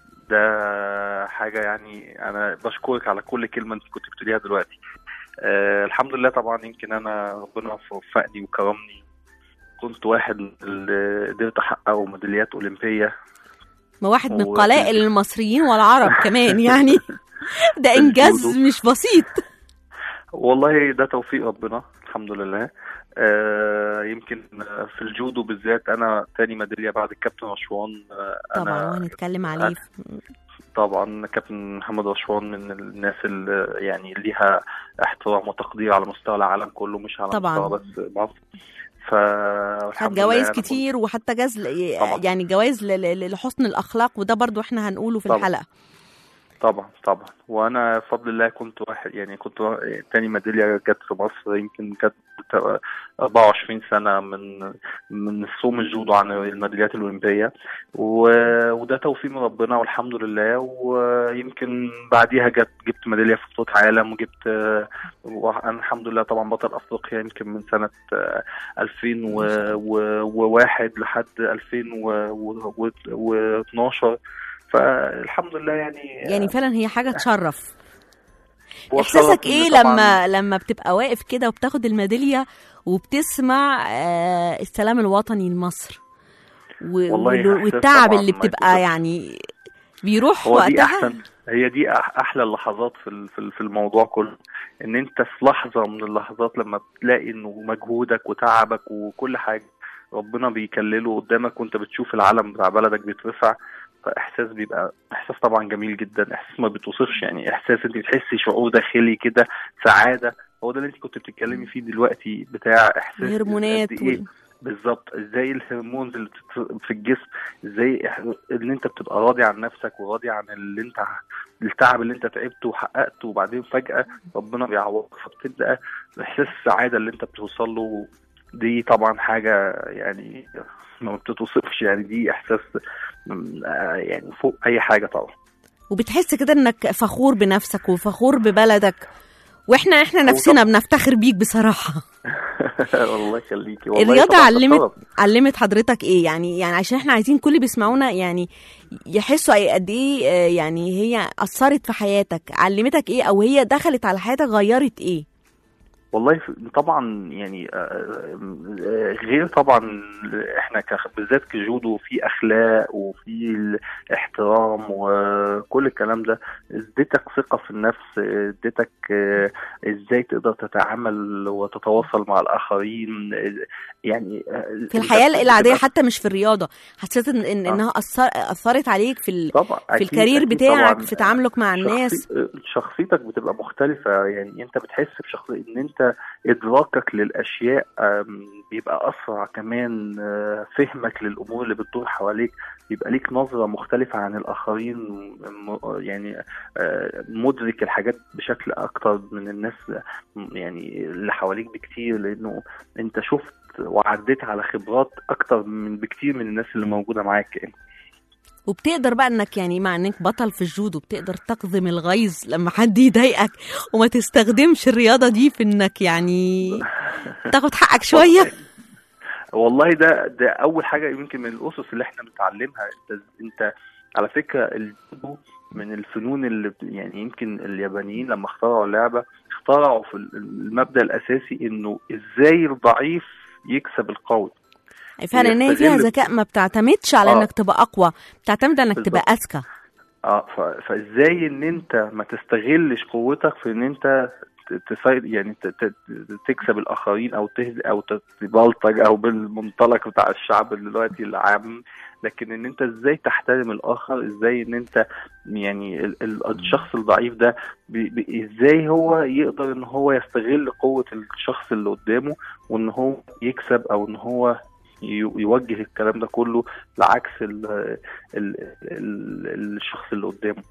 ده حاجه يعني انا بشكرك على كل كلمه انت كنت بتقوليها دلوقتي آه الحمد لله طبعا يمكن انا ربنا وفقني وكرمني كنت واحد من اللي قدرت احقق ميداليات اولمبيه ما واحد من هو- قلائل المصريين والعرب كمان يعني ده انجاز الجودو. مش بسيط والله ده توفيق ربنا الحمد لله آه يمكن آه، في الجودو بالذات انا تاني ميداليه بعد الكابتن رشوان آه طبعا انا وهنتكلم عليه طبعا كابتن محمد رشوان من الناس اللي يعني ليها احترام وتقدير على مستوى العالم كله مش على طبعاً. مستوى بس مصر ف خد والحمد لله جوائز أنا كنت- كتير وحتى جاز طبعاً. يعني جوائز ل- ل- لحسن الاخلاق وده برضو احنا هنقوله في طبعاً. الحلقه طبعا طبعا وانا بفضل الله كنت واحد يعني كنت وا- تاني ميداليه جت في مصر يمكن كانت 24 سنه من من صوم الجودو عن الميداليات الاولمبيه و- وده توفيق من ربنا والحمد لله ويمكن بعديها جت جبت ميداليه في بطوله عالم وجبت وانا الحمد لله طبعا بطل افريقيا يمكن من سنه 2001 لحد 2012 فالحمد لله يعني يعني فعلا هي حاجه تشرف وصلت احساسك إن ايه طبعاً لما لما بتبقى واقف كده وبتاخد الميداليه وبتسمع آه، السلام الوطني لمصر و- والله وال- إحساس والتعب طبعاً اللي ما بتبقى يتوصفش. يعني بيروح هو دي وقتها احسن هي دي أح- احلى اللحظات في ال- في ال- في الموضوع كله ان انت في لحظه من اللحظات لما بتلاقي انه مجهودك وتعبك وكل حاجه ربنا بيكلله قدامك وانت بتشوف العلم بتاع بلدك بيترفع فاحساس بيبقى احساس طبعا جميل جدا احساس ما بتوصفش يعني احساس انت بتحسي شعور داخلي كده سعاده هو ده اللي انت كنت بتتكلمي فيه دلوقتي بتاع احساس الهرمونات قد إيه وال- بالظبط ازاي الهرمونز اللي بتت- في الجسم ازاي إح- ان انت بتبقى راضي عن نفسك وراضي عن اللي انت التعب اللي انت تعبته وحققته وبعدين فجأة ربنا بيعوضك فبتبدأ احساس السعادة اللي انت بتوصل له دي طبعا حاجة يعني ما بتتوصفش يعني دي احساس م- آه يعني فوق اي حاجة طبعا وبتحس كده انك فخور بنفسك وفخور ببلدك واحنا احنا نفسنا بنفتخر بيك بصراحه الله يخليكي والله الرياضه طبعاً علمت شرف. علمت حضرتك ايه يعني يعني عشان احنا عايزين كل اللي بيسمعونا يعني يحسوا أي- قد ايه آه، يعني هي اثرت في حياتك علمتك ايه او هي دخلت على حياتك غيرت ايه والله ف- طبعا يعني آه، آه، غير طبعا احنا كخ- بالذات كجودو في اخلاق وفي الاحترام وكل الكلام ده اديتك ثقه في النفس اديتك آه، ازاي تقدر تتعامل وتتواصل مع الاخرين يعني آه، في الحياه أنت العاديه بتبقى- حتى مش في الرياضه حسيت ان, إن آه. انها أثر اثرت عليك في ال... طبعا في أكيد- الكارير أكيد بتاعك طبعاً. في تعاملك مع الناس شخصي... شخصيتك بتبقى مختلفة يعني انت بتحس بشخصية ان انت ادراكك للاشياء آم، بيبقى اسرع كمان آه، فهمك للامور اللي بتدور حواليك بيبقى ليك نظرة مختلفة عن الاخرين م- يعني آه، مدرك الحاجات بشكل اكتر من الناس م- يعني اللي حواليك بكتير لانه انت شفت وعديت على خبرات اكتر من بكتير من الناس اللي موجودة معاك يعني. وبتقدر بقى انك يعني مع انك بطل في الجودو بتقدر تقضم الغيظ لما حد يضايقك وما تستخدمش الرياضه دي في انك يعني تاخد حقك شويه والله ده ده اول حاجه يمكن من الاسس اللي احنا بنتعلمها انت انت على فكره الجودو من الفنون اللي ب- يعني يمكن اليابانيين لما اخترعوا اللعبه اخترعوا في ال- المبدا الاساسي انه ازاي الضعيف يكسب القوي فعلا ان هي فيها ويستغل- ذكاء ما بتعتمدش على آه. انك تبقى اقوى بتعتمد على انك بالظبط. تبقى اذكى اه ف- فازاي ان انت ما تستغلش قوتك في ان انت ت- تصيد يعني ت- ت- تكسب الاخرين او تهز او ت- تبلطج او بالمنطلق بتاع الشعب دلوقتي العام لكن ان انت ازاي تحترم الاخر ازاي ان انت يعني ال- ال- الشخص الضعيف ده بي- بي- ازاي هو يقدر ان هو يستغل قوة الشخص اللي قدامه وان هو يكسب او ان هو ي- يوجه الكلام ده كله لعكس ال ال ال الشخص اللي قدامه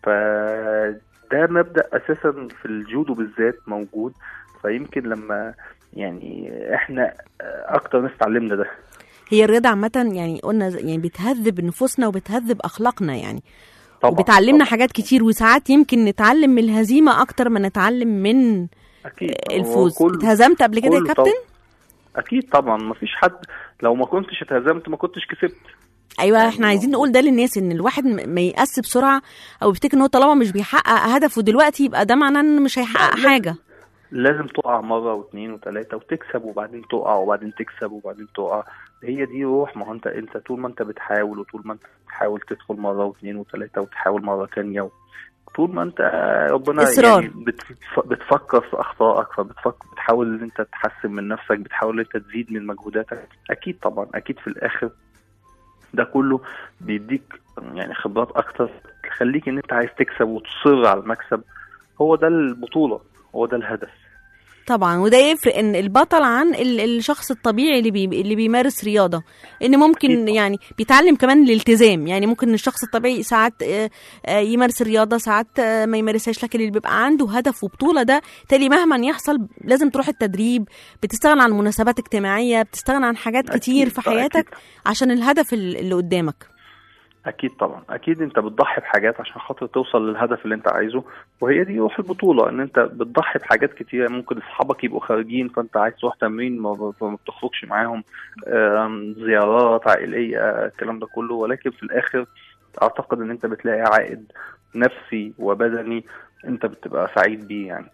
فده مبدأ أساسا في الجودو بالذات موجود فيمكن لما يعني احنا اكتر ناس اتعلمنا ده هي الرياضه عامه يعني قلنا ز- يعني بتهذب نفوسنا وبتهذب اخلاقنا يعني طبعا وبتعلمنا طبعا. حاجات كتير وساعات يمكن نتعلم من الهزيمه اكتر ما نتعلم من اكيد هو الفوز كل- اتهزمت قبل كده يا كله كابتن طبعا. اكيد طبعا مفيش حد لو ما كنتش اتهزمت ما كنتش كسبت ايوه احنا عايزين نقول ده للناس ان الواحد م- ما ييأس بسرعه او يفتكر ان هو طالما مش بيحقق هدفه دلوقتي يبقى ده معناه انه مش هيحقق حاجه لازم تقع مرة واثنين وثلاثة وتكسب وبعدين تقع وبعدين تكسب وبعدين تقع هي دي روح ما هو انت انت طول ما انت بتحاول وطول ما انت بتحاول تدخل مرة واثنين وثلاثة وتحاول مرة تانية طول ما انت ربنا إصرار. يعني بتف- بتفكر في اخطائك فبتفكر بتحاول ان انت تحسن من نفسك بتحاول ان انت تزيد من مجهوداتك اكيد طبعا اكيد في الاخر ده كله بيديك يعني خبرات اكتر تخليك ان انت عايز تكسب وتصر على المكسب هو ده البطولة هو ده الهدف طبعا وده يفرق ان البطل عن ال- الشخص الطبيعي اللي بي اللي بيمارس رياضه ان ممكن أكيد طبعاً. يعني بيتعلم كمان الالتزام يعني ممكن الشخص الطبيعي ساعات آه، آه، يمارس الرياضه ساعات آه، ما يمارسهاش لكن اللي بيبقى عنده هدف وبطوله ده تالي مهما يحصل لازم تروح التدريب بتستغنى عن مناسبات اجتماعيه بتستغنى عن حاجات أكيد كتير في طبعاً، حياتك أكيد. عشان الهدف ال- اللي قدامك اكيد طبعا اكيد انت بتضحي بحاجات عشان خاطر توصل للهدف اللي انت عايزه وهي دي روح البطوله ان انت بتضحي بحاجات كتيره ممكن اصحابك يبقوا خارجين فانت عايز تروح تمرين ما ما بتخرجش معاهم آم، زيارات عائليه الكلام ده كله ولكن في الاخر اعتقد ان انت بتلاقي عائد نفسي وبدني انت بتبقى سعيد بيه يعني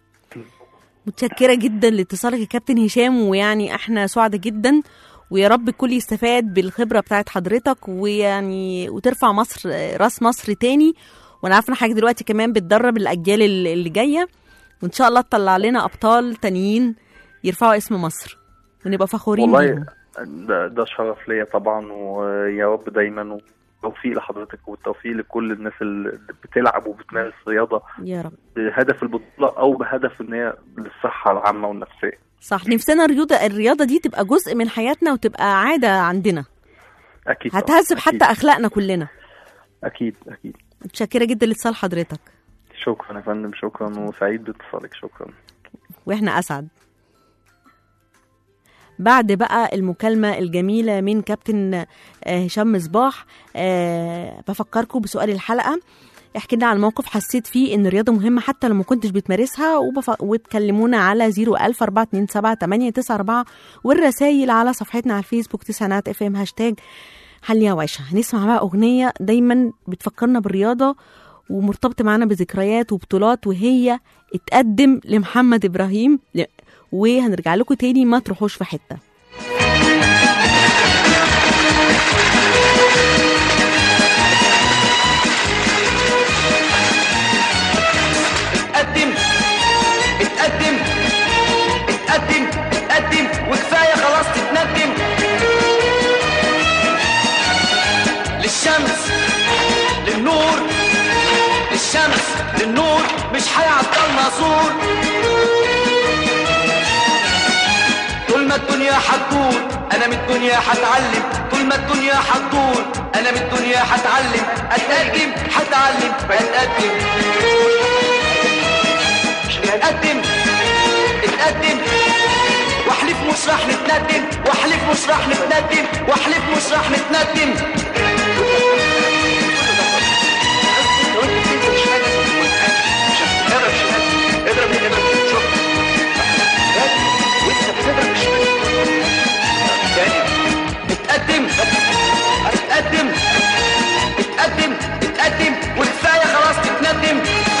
متشكرة جدا لاتصالك يا كابتن هشام ويعني احنا سعداء جدا ويا رب الكل يستفاد بالخبرة بتاعت حضرتك ويعني وترفع مصر راس مصر تاني وانا عارفة ان حضرتك دلوقتي كمان بتدرب الاجيال اللي اللي جاية وان شاء الله تطلع لنا ابطال تانيين يرفعوا اسم مصر ونبقى فخورين والله بيهم ده, ده شرف ليا طبعا ويا رب دايما والتوفيق لحضرتك والتوفيق لكل الناس اللي بتلعب وبتمارس رياضه يا رب بهدف البطوله او بهدف ان هي للصحه العامه والنفسيه صح نفسنا الرياضة الرياضة دي تبقى جزء من حياتنا وتبقى عادة عندنا اكيد طبعاً. هتهذب أكيد. حتى اخلاقنا كلنا اكيد اكيد متشكرة جدا لاتصال حضرتك شكرا يا فندم شكرا وسعيد باتصالك شكرا واحنا اسعد بعد بقى المكالمة الجميلة من كابتن آه، هشام مصباح آه، بفكركم بسؤال الحلقة احكي لنا عن موقف حسيت فيه ان الرياضة مهمة حتى لو ما كنتش بتمارسها وبف... وتكلمونا على 01427 والرسايل على صفحتنا على الفيسبوك تسعينات اف ام هاشتاج حليها وعيشها هنسمع بقى اغنية دايما بتفكرنا بالرياضة ومرتبطة معانا بذكريات وبطولات وهي اتقدم لمحمد ابراهيم ل- وهنرجع لكم تاني ما تروحوش في حته اتقدم اتقدم اتقدم اتقدم وكفايه خلاص تتندم للنور مش هيعطلنا سور طول ما الدنيا هتدور انا من الدنيا هتعلم طول ما الدنيا هتدور انا من الدنيا هتعلم اتقدم هتعلم اتقدم اتقدم اتقدم واحلف مش راح نتندم واحلف مش راح نتندم واحلف مش راح نتندم اتقدم اتقدم اتقدم اتقدم وكفايه خلاص تتندم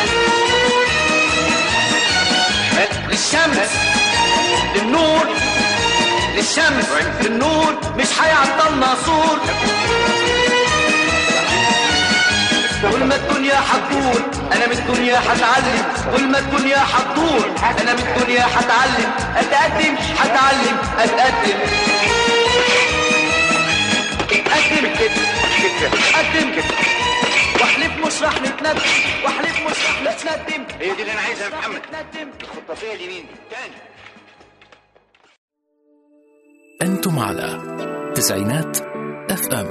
للشمس للنور للشمس للنور مش هيعطلنا سور طول ما الدنيا هتدور انا من الدنيا هتعلم طول ما الدنيا هتدور انا من الدنيا هتعلم اتقدم هتعلم اتقدم اتقدم اتقدم واحلف مش راح نتندم واحلف مش راح نتندم هي دي اللي انا عايزها يا محمد نتندم الخطافيه دي مين تاني أنتم على تسعينات اف ام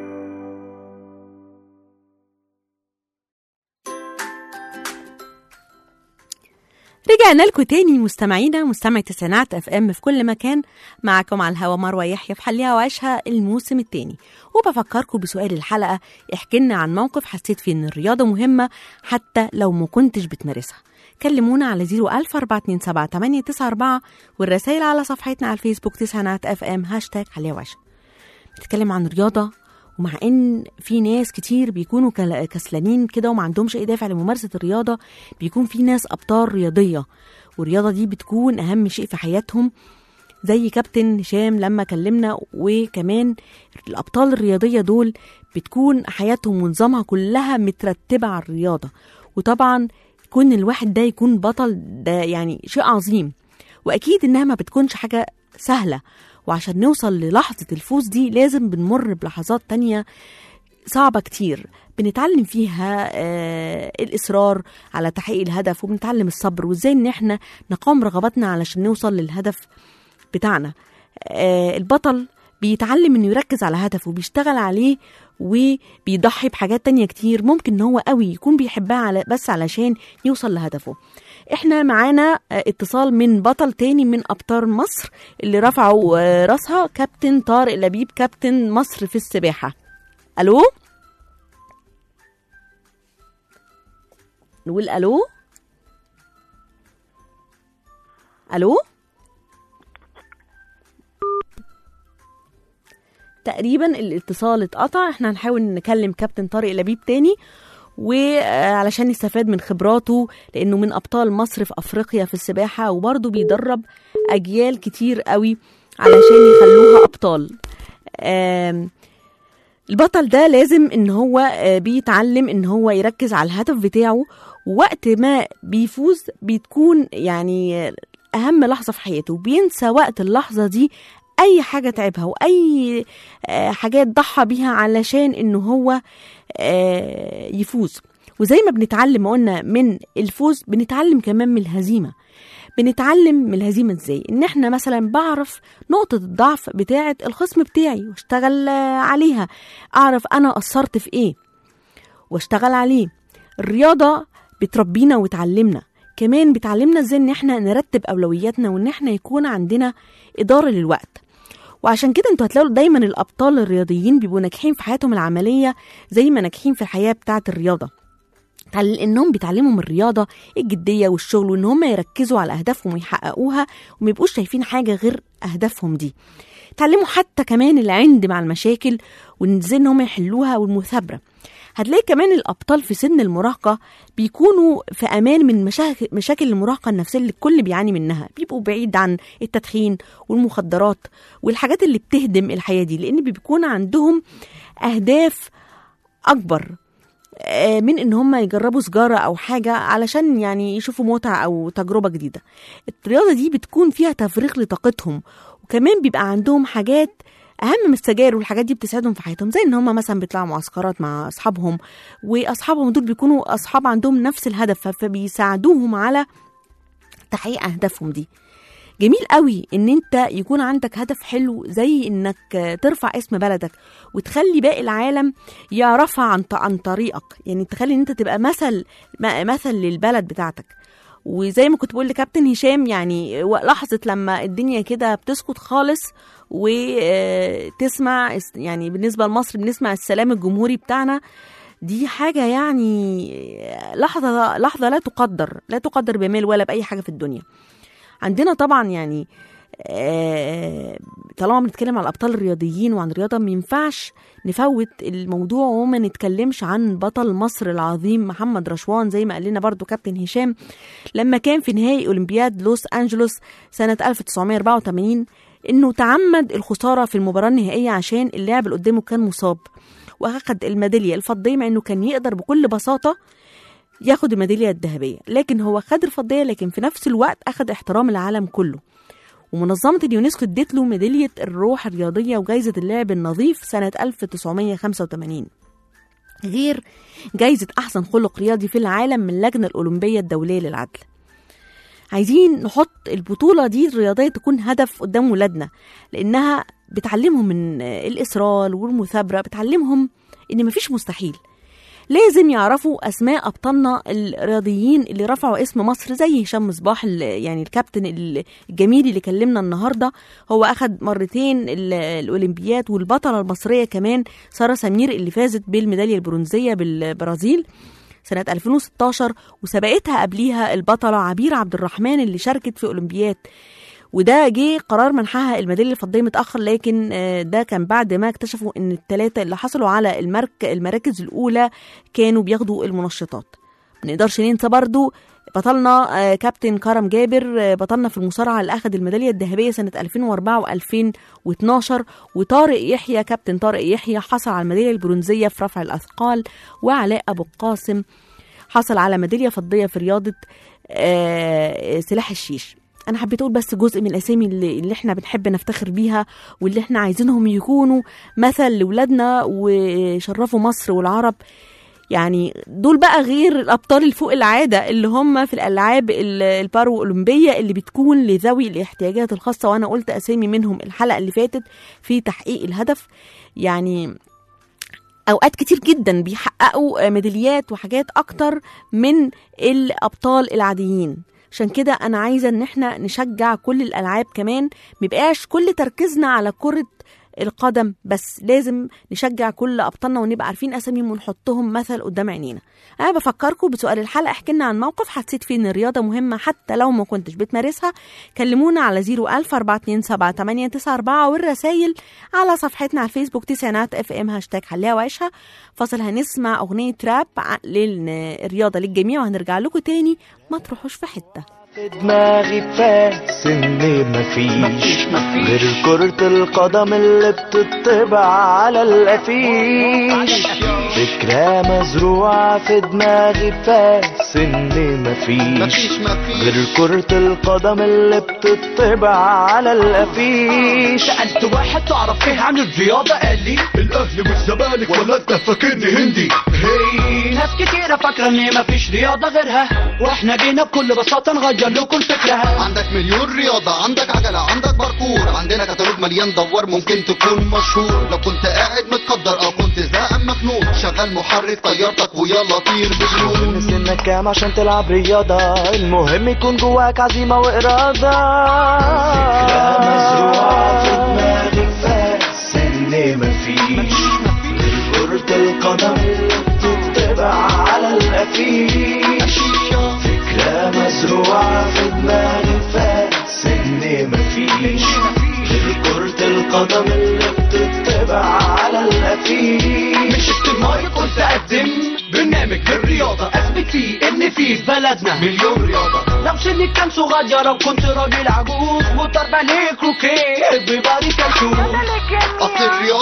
رجعنا لكم تاني مستمعينا مستمعي تسعينات اف ام في كل مكان معكم على الهوا مروه يحيى في حليها وعيشها الموسم التاني وبفكركم بسؤال الحلقه احكي لنا عن موقف حسيت فيه ان الرياضه مهمه حتى لو ما كنتش بتمارسها كلمونا على 01000 427 والرسائل على صفحتنا على الفيسبوك تسعينات اف ام هاشتاج حليها وعيشها بتتكلم عن الرياضه ومع ان في ناس كتير بيكونوا كل- كسلانين كده وما عندهمش اي دافع لممارسه الرياضه بيكون في ناس ابطال رياضيه والرياضه دي بتكون اهم شيء في حياتهم زي كابتن هشام لما كلمنا وكمان الابطال الرياضيه دول بتكون حياتهم ونظامها كلها مترتبه على الرياضه وطبعا كون الواحد ده يكون بطل ده يعني شيء عظيم واكيد انها ما بتكونش حاجه سهله وعشان نوصل للحظه الفوز دي لازم بنمر بلحظات تانية صعبة كتير بنتعلم فيها آه الإصرار على تحقيق الهدف وبنتعلم الصبر وإزاي إن إحنا نقاوم رغباتنا علشان نوصل للهدف بتاعنا آه البطل بيتعلم إنه يركز على هدفه وبيشتغل عليه وبيضحي بحاجات تانية كتير ممكن إن هو قوي يكون بيحبها على بس علشان يوصل لهدفه احنا معانا آه، اتصال من بطل تاني من ابطال مصر اللي رفعوا آه، راسها كابتن طارق لبيب كابتن مصر في السباحه الو نقول الو الو تقريبا الاتصال اتقطع احنا هنحاول نكلم كابتن طارق لبيب تاني وعلشان يستفاد من خبراته لانه من ابطال مصر في افريقيا في السباحه وبرضه بيدرب اجيال كتير قوي علشان يخلوها ابطال آم، البطل ده لازم ان هو آه، بيتعلم ان هو يركز على الهدف بتاعه ووقت ما بيفوز بتكون يعني آه، اهم لحظه في حياته بينسى وقت اللحظه دي اي حاجه تعبها واي آه، حاجات ضحى بيها علشان انه هو آه، يفوز وزي ما بنتعلم قلنا من الفوز بنتعلم كمان من الهزيمه بنتعلم من الهزيمه ازاي ان احنا مثلا بعرف نقطه الضعف بتاعه الخصم بتاعي واشتغل آه، عليها اعرف انا قصرت في ايه واشتغل عليه الرياضه بتربينا وتعلمنا كمان بتعلمنا ازاي ان احنا نرتب اولوياتنا وان احنا يكون عندنا اداره للوقت وعشان كده انتوا هتلاقوا دايما الابطال الرياضيين بيبقوا ناجحين في حياتهم العمليه زي ما ناجحين في الحياه بتاعه الرياضه تعل- انهم بيتعلموا من الرياضه الجديه والشغل وان هم يركزوا على اهدافهم ويحققوها وما يبقوش شايفين حاجه غير اهدافهم دي اتعلموا حتى كمان العند مع المشاكل وان ازاي ان هم يحلوها والمثابره هتلاقي كمان الابطال في سن المراهقه بيكونوا في امان من مشاكل مشاكل المراهقه النفسيه اللي الكل بيعاني منها بيبقوا بعيد عن التدخين والمخدرات والحاجات اللي بتهدم الحياه دي لان بيكون عندهم اهداف اكبر آه، من ان هم يجربوا سجاره او حاجه علشان يعني يشوفوا متعه او تجربه جديده الرياضه دي بتكون فيها تفريغ لطاقتهم وكمان بيبقى عندهم حاجات اهم من السجاير والحاجات دي بتساعدهم في حياتهم زي ان هم مثلا بيطلعوا معسكرات مع اصحابهم واصحابهم دول بيكونوا اصحاب عندهم نفس الهدف فبيساعدوهم على تحقيق اهدافهم دي جميل قوي ان انت يكون عندك هدف حلو زي انك ترفع اسم بلدك وتخلي باقي العالم يعرفها عن عن طريقك يعني تخلي ان انت تبقى مثل م- مثل للبلد بتاعتك وزي ما كنت بقول لكابتن هشام يعني و- لحظه لما الدنيا كده بتسكت خالص وتسمع يعني بالنسبه لمصر بنسمع السلام الجمهوري بتاعنا دي حاجة يعني لحظة لحظة لا تقدر لا تقدر بمال ولا بأي حاجة في الدنيا عندنا طبعا يعني آه، طالما بنتكلم على الابطال الرياضيين وعن الرياضه ما ينفعش نفوت الموضوع وما نتكلمش عن بطل مصر العظيم محمد رشوان زي ما قال لنا برضو كابتن هشام لما كان في نهائي اولمبياد لوس انجلوس سنه 1984 انه تعمد الخساره في المباراه النهائيه عشان اللاعب اللي قدامه كان مصاب واخد الميداليه الفضيه مع انه كان يقدر بكل بساطه ياخد الميداليه الذهبيه لكن هو خد الفضيه لكن في نفس الوقت اخد احترام العالم كله ومنظمة اليونسكو ادت له ميدالية الروح الرياضية وجائزة اللعب النظيف سنة 1985 غير جائزة أحسن خلق رياضي في العالم من اللجنة الأولمبية الدولية للعدل عايزين نحط البطولة دي الرياضية تكون هدف قدام ولادنا لأنها بتعلمهم من الإصرار والمثابرة بتعلمهم إن مفيش مستحيل لازم يعرفوا اسماء ابطالنا الرياضيين اللي رفعوا اسم مصر زي هشام مصباح ال- يعني الكابتن ال- الجميل اللي كلمنا النهارده هو اخد مرتين ال- الاولمبياد والبطله المصريه كمان ساره سمير اللي فازت بالميداليه البرونزيه بالبرازيل سنة 2016 وسبقتها قبليها البطلة عبير عبد الرحمن اللي شاركت في أولمبياد وده جه قرار منحها الميداليه الفضيه متاخر لكن آه، ده كان بعد ما اكتشفوا ان الثلاثه اللي حصلوا على المرك المراكز الاولى كانوا بياخدوا المنشطات ما نقدرش ننسى برضو بطلنا آه، كابتن كرم جابر آه، بطلنا في المصارعه اللي اخذ الميداليه الذهبيه سنه 2004 و2012 وطارق يحيى كابتن طارق يحيى حصل على الميداليه البرونزيه في رفع الاثقال وعلاء ابو القاسم حصل على ميداليه فضيه في رياضه آه، سلاح الشيش انا حبيت اقول بس جزء من الاسامي اللي, اللي احنا بنحب نفتخر بيها واللي احنا عايزينهم يكونوا مثل لاولادنا وشرفوا مصر والعرب يعني دول بقى غير الابطال الفوق العاده اللي هم في الالعاب ال- البارو اولمبيه اللي بتكون لذوي الاحتياجات الخاصه وانا قلت اسامي منهم الحلقه اللي فاتت في تحقيق الهدف يعني اوقات كتير جدا بيحققوا ميداليات وحاجات اكتر من الابطال العاديين عشان كده انا عايزه ان احنا نشجع كل الالعاب كمان ميبقاش كل تركيزنا على كره القدم بس لازم نشجع كل ابطالنا ونبقى عارفين اساميهم ونحطهم مثل قدام عينينا انا بفكركم بسؤال الحلقه احكي لنا عن موقف حسيت فيه ان الرياضه مهمه حتى لو ما كنتش بتمارسها كلمونا على 01000 427 والرسايل على صفحتنا على الفيسبوك تسعينات اف ام هاشتاج حليها وعيشها فاصل هنسمع اغنيه راب ع- للرياضه للجميع وهنرجع لكم تاني ما تروحوش في حته في دماغي فاس ان مفيش غير كرة القدم اللي بتطبع على الافيش فكرة مزروعة في دماغي فاس ان مفيش غير كرة القدم اللي بتطبع على الافيش سألت واحد تعرف ايه عن الرياضة قال لي الاهلي والزمالك ولا انت فاكرني هندي هي ناس كتيرة فاكرة ان مفيش رياضة غيرها واحنا جينا بكل بساطة نغير لكم الفكرة عندك مليون رياضة عندك عجلة عندك باركور عندنا كتالوج مليان دوار ممكن تكون مشهور لو كنت قاعد متقدر او كنت زهقان مخنوق شغال محرك طيارتك ويلا طير بجنون سن سنك كام عشان تلعب رياضة المهم يكون جواك عزيمة وإرادة فكرة مزروعة في دماغي فاس إن مفيش غير كرة القدم اللي بتطبع على الأفيش فكرة مزروعة في دماغي فاس إن مفيش غير كرة القدم اللي بتطبع على الأفيش مش اجتماعي قلت اقدم برنامج للرياضة اثبت فيه ان في في بلدنا مليون رياضة لو سنك كان صغير او كنت راجل عجوز وضرب عليك روكي everybody can shoot اصل الرياضة للجميع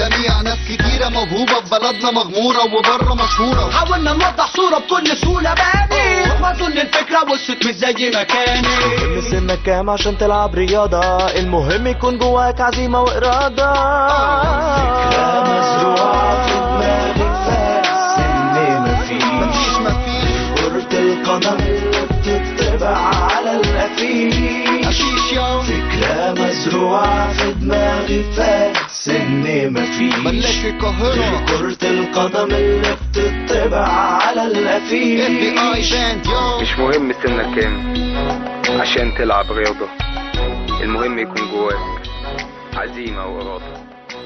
جميع ناس كتيرة موهوبة في بلدنا مغمورة وبره مشهورة حاولنا نوضح صورة بكل سهولة باني ما اظن الفكرة وصلت مش زي ما كانت المهم سنك كام عشان تلعب رياضة المهم يكون جواك عزيمة وإرادة فكرة مزروعة في دماغك بس إن مفيش مفيش كرة القدم اللي بتتبع على الأفيش فكرة مزروعة في دماغي بس إن مفيش ملاك القاهرة كرة القدم اللي بتتبع على الأفيش مش مهم سنك كام عشان تلعب رياضة المهم يكون جواك عزيمة وإرادة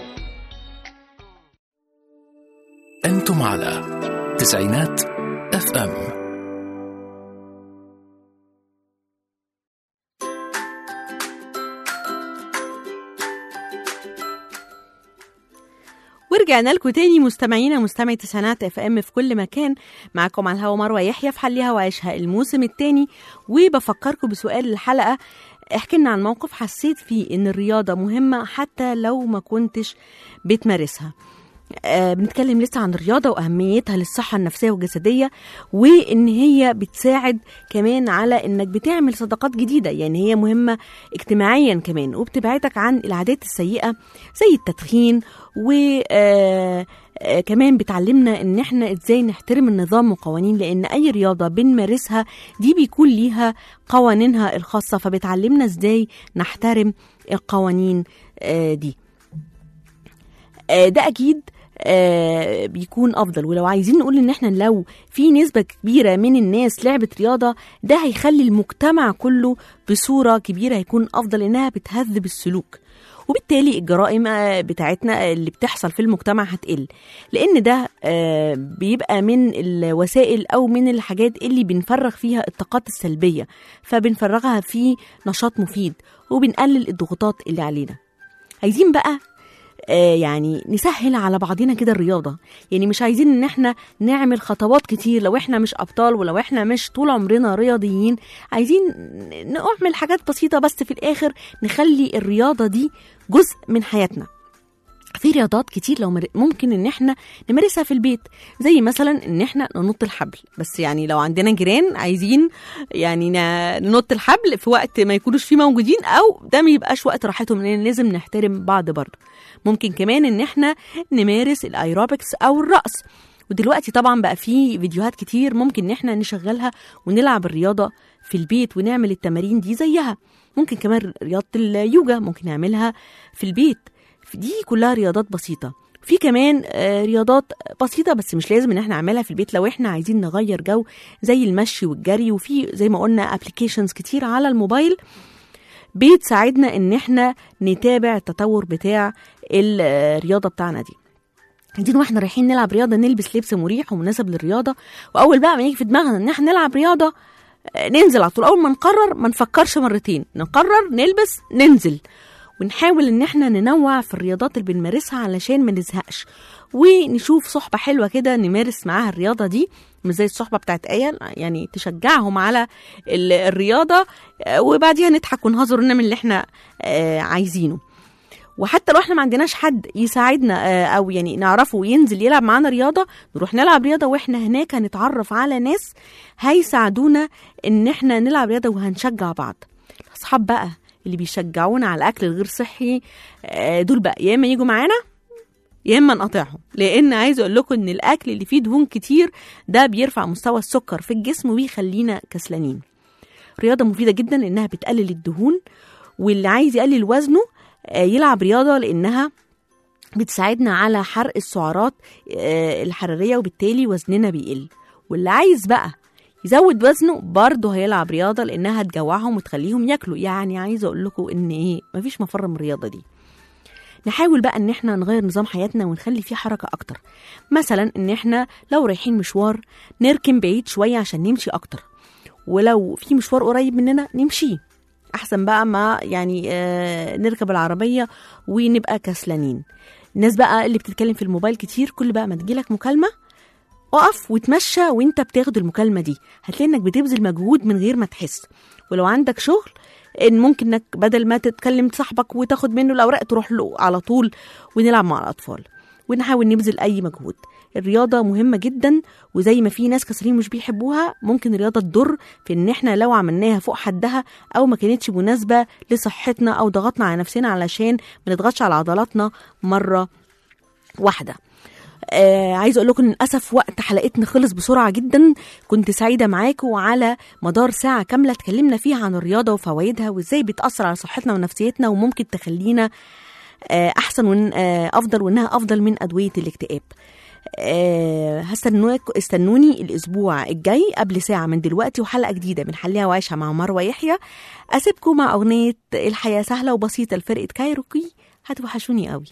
أنتم على تسعينات اف ام ورجعنا لكم تاني مستمعينا مستمعي تسعينات اف ام في كل مكان معاكم على الهوا مروه يحيى في حليها وعيشها الموسم التاني وبفكركم بسؤال الحلقه احكي لنا عن موقف حسيت فيه ان الرياضه مهمه حتى لو ما كنتش بتمارسها آه بنتكلم لسه عن الرياضة وأهميتها للصحة النفسية والجسدية وإن هي بتساعد كمان على إنك بتعمل صداقات جديدة يعني هي مهمة اجتماعيا كمان وبتبعدك عن العادات السيئة زي التدخين و آه آه، كمان بتعلمنا ان احنا ازاي نحترم النظام وقوانين لان اي رياضه بنمارسها دي بيكون ليها قوانينها الخاصه فبتعلمنا ازاي نحترم القوانين آه، دي آه، ده اكيد آه، بيكون افضل ولو عايزين نقول ان احنا لو في نسبه كبيره من الناس لعبت رياضه ده هيخلي المجتمع كله بصوره كبيره هيكون افضل انها بتهذب السلوك وبالتالي الجرائم آه، بتاعتنا اللي بتحصل في المجتمع هتقل لان ده آه، بيبقى من الوسائل او من الحاجات اللي بنفرغ فيها الطاقات السلبيه فبنفرغها في نشاط مفيد وبنقلل الضغوطات اللي علينا عايزين بقى آه، يعني نسهل على بعضنا كده الرياضة يعني مش عايزين ان احنا نعمل خطوات كتير لو احنا مش ابطال ولو احنا مش طول عمرنا رياضيين عايزين نعمل حاجات بسيطة بس في الاخر نخلي الرياضة دي جزء من حياتنا في رياضات كتير لو مر- ممكن ان احنا نمارسها في البيت زي مثلا ان احنا ننط الحبل بس يعني لو عندنا جيران عايزين يعني ن- ننط الحبل في وقت ما يكونوش فيه موجودين او ده ما يبقاش وقت راحتهم لان لازم نحترم بعض برضه ممكن كمان ان احنا نمارس الايروبكس او الرقص ودلوقتي طبعا بقى في فيديوهات كتير ممكن ان احنا نشغلها ونلعب الرياضه في البيت ونعمل التمارين دي زيها ممكن كمان رياضه اليوجا ممكن نعملها في البيت دي كلها رياضات بسيطه في كمان آه، رياضات بسيطة بس مش لازم ان احنا نعملها في البيت لو احنا عايزين نغير جو زي المشي والجري وفي زي ما قلنا ابلكيشنز كتير على الموبايل بتساعدنا ان احنا نتابع التطور بتاع الرياضة بتاعنا دي عايزين واحنا رايحين نلعب رياضة نلبس لبس مريح ومناسب للرياضة واول بقى ما يجي في دماغنا ان احنا نلعب رياضة آه، ننزل على طول اول ما نقرر ما نفكرش مرتين نقرر نلبس ننزل ونحاول ان احنا ننوع في الرياضات اللي بنمارسها علشان ما نزهقش ونشوف صحبة حلوة كده نمارس معاها الرياضة دي مش زي الصحبة بتاعت آية يعني تشجعهم على ال- الرياضة آه، وبعديها نضحك ونهزر ونعمل اللي احنا آه، عايزينه وحتى لو احنا ما عندناش حد يساعدنا آه، او يعني نعرفه وينزل يلعب معانا رياضه نروح نلعب رياضه واحنا هناك هنتعرف على ناس هيساعدونا ان احنا نلعب رياضه وهنشجع بعض الاصحاب بقى اللي بيشجعونا على الاكل الغير صحي آه، دول بقى يا اما يجوا معانا يا اما نقاطعهم لان عايز اقول لكم ان الاكل اللي فيه دهون كتير ده بيرفع مستوى السكر في الجسم ويخلينا كسلانين رياضه مفيده جدا لانها بتقلل الدهون واللي عايز يقلل وزنه آه، يلعب رياضه لانها بتساعدنا على حرق السعرات آه، الحراريه وبالتالي وزننا بيقل واللي عايز بقى يزود وزنه برضه هيلعب رياضه لانها تجوعهم وتخليهم ياكلوا يعني عايزه اقول لكم ان ايه مفيش مفر من الرياضه دي نحاول بقى ان احنا نغير نظام حياتنا ونخلي فيه حركه اكتر مثلا ان احنا لو رايحين مشوار نركن بعيد شويه عشان نمشي اكتر ولو في مشوار قريب مننا نمشيه احسن بقى ما يعني آه نركب العربيه ونبقى كسلانين الناس بقى اللي بتتكلم في الموبايل كتير كل بقى ما تجيلك مكالمه اقف وتمشى وانت بتاخد المكالمة دي هتلاقي انك بتبذل مجهود من غير ما تحس ولو عندك شغل ان ممكن انك بدل ما تتكلم صاحبك وتاخد منه الاوراق تروح له على طول ونلعب مع الاطفال ونحاول نبذل اي مجهود الرياضة مهمة جدا وزي ما في ناس كثيرين مش بيحبوها ممكن الرياضة تضر في ان احنا لو عملناها فوق حدها او ما كانتش مناسبة لصحتنا او ضغطنا على نفسنا علشان ما نضغطش على عضلاتنا مرة واحدة آه عايز اقول لكم للاسف وقت حلقتنا خلص بسرعه جدا كنت سعيده معاكم وعلى مدار ساعه كامله اتكلمنا فيها عن الرياضه وفوائدها وازاي بتاثر على صحتنا ونفسيتنا وممكن تخلينا آه احسن وإن آه افضل وانها افضل من ادويه الاكتئاب آه هستنوك استنوني الاسبوع الجاي قبل ساعه من دلوقتي وحلقه جديده من حليها وعيشها مع مروه يحيى اسيبكم مع اغنيه الحياه سهله وبسيطه لفرقه كايروكي هتوحشوني قوي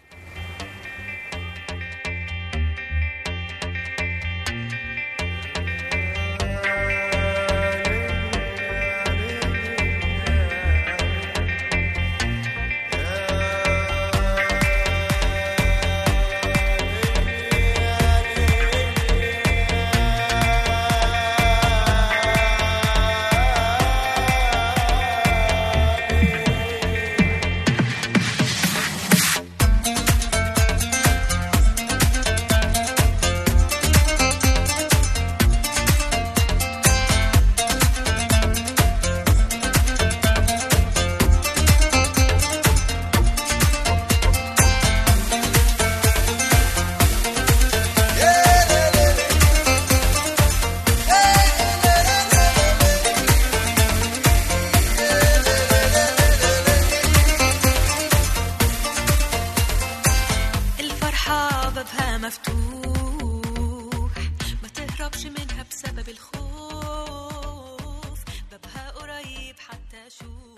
الفرحة بابها مفتوح ما تهربش منها بسبب الخوف بابها قريب حتى شوف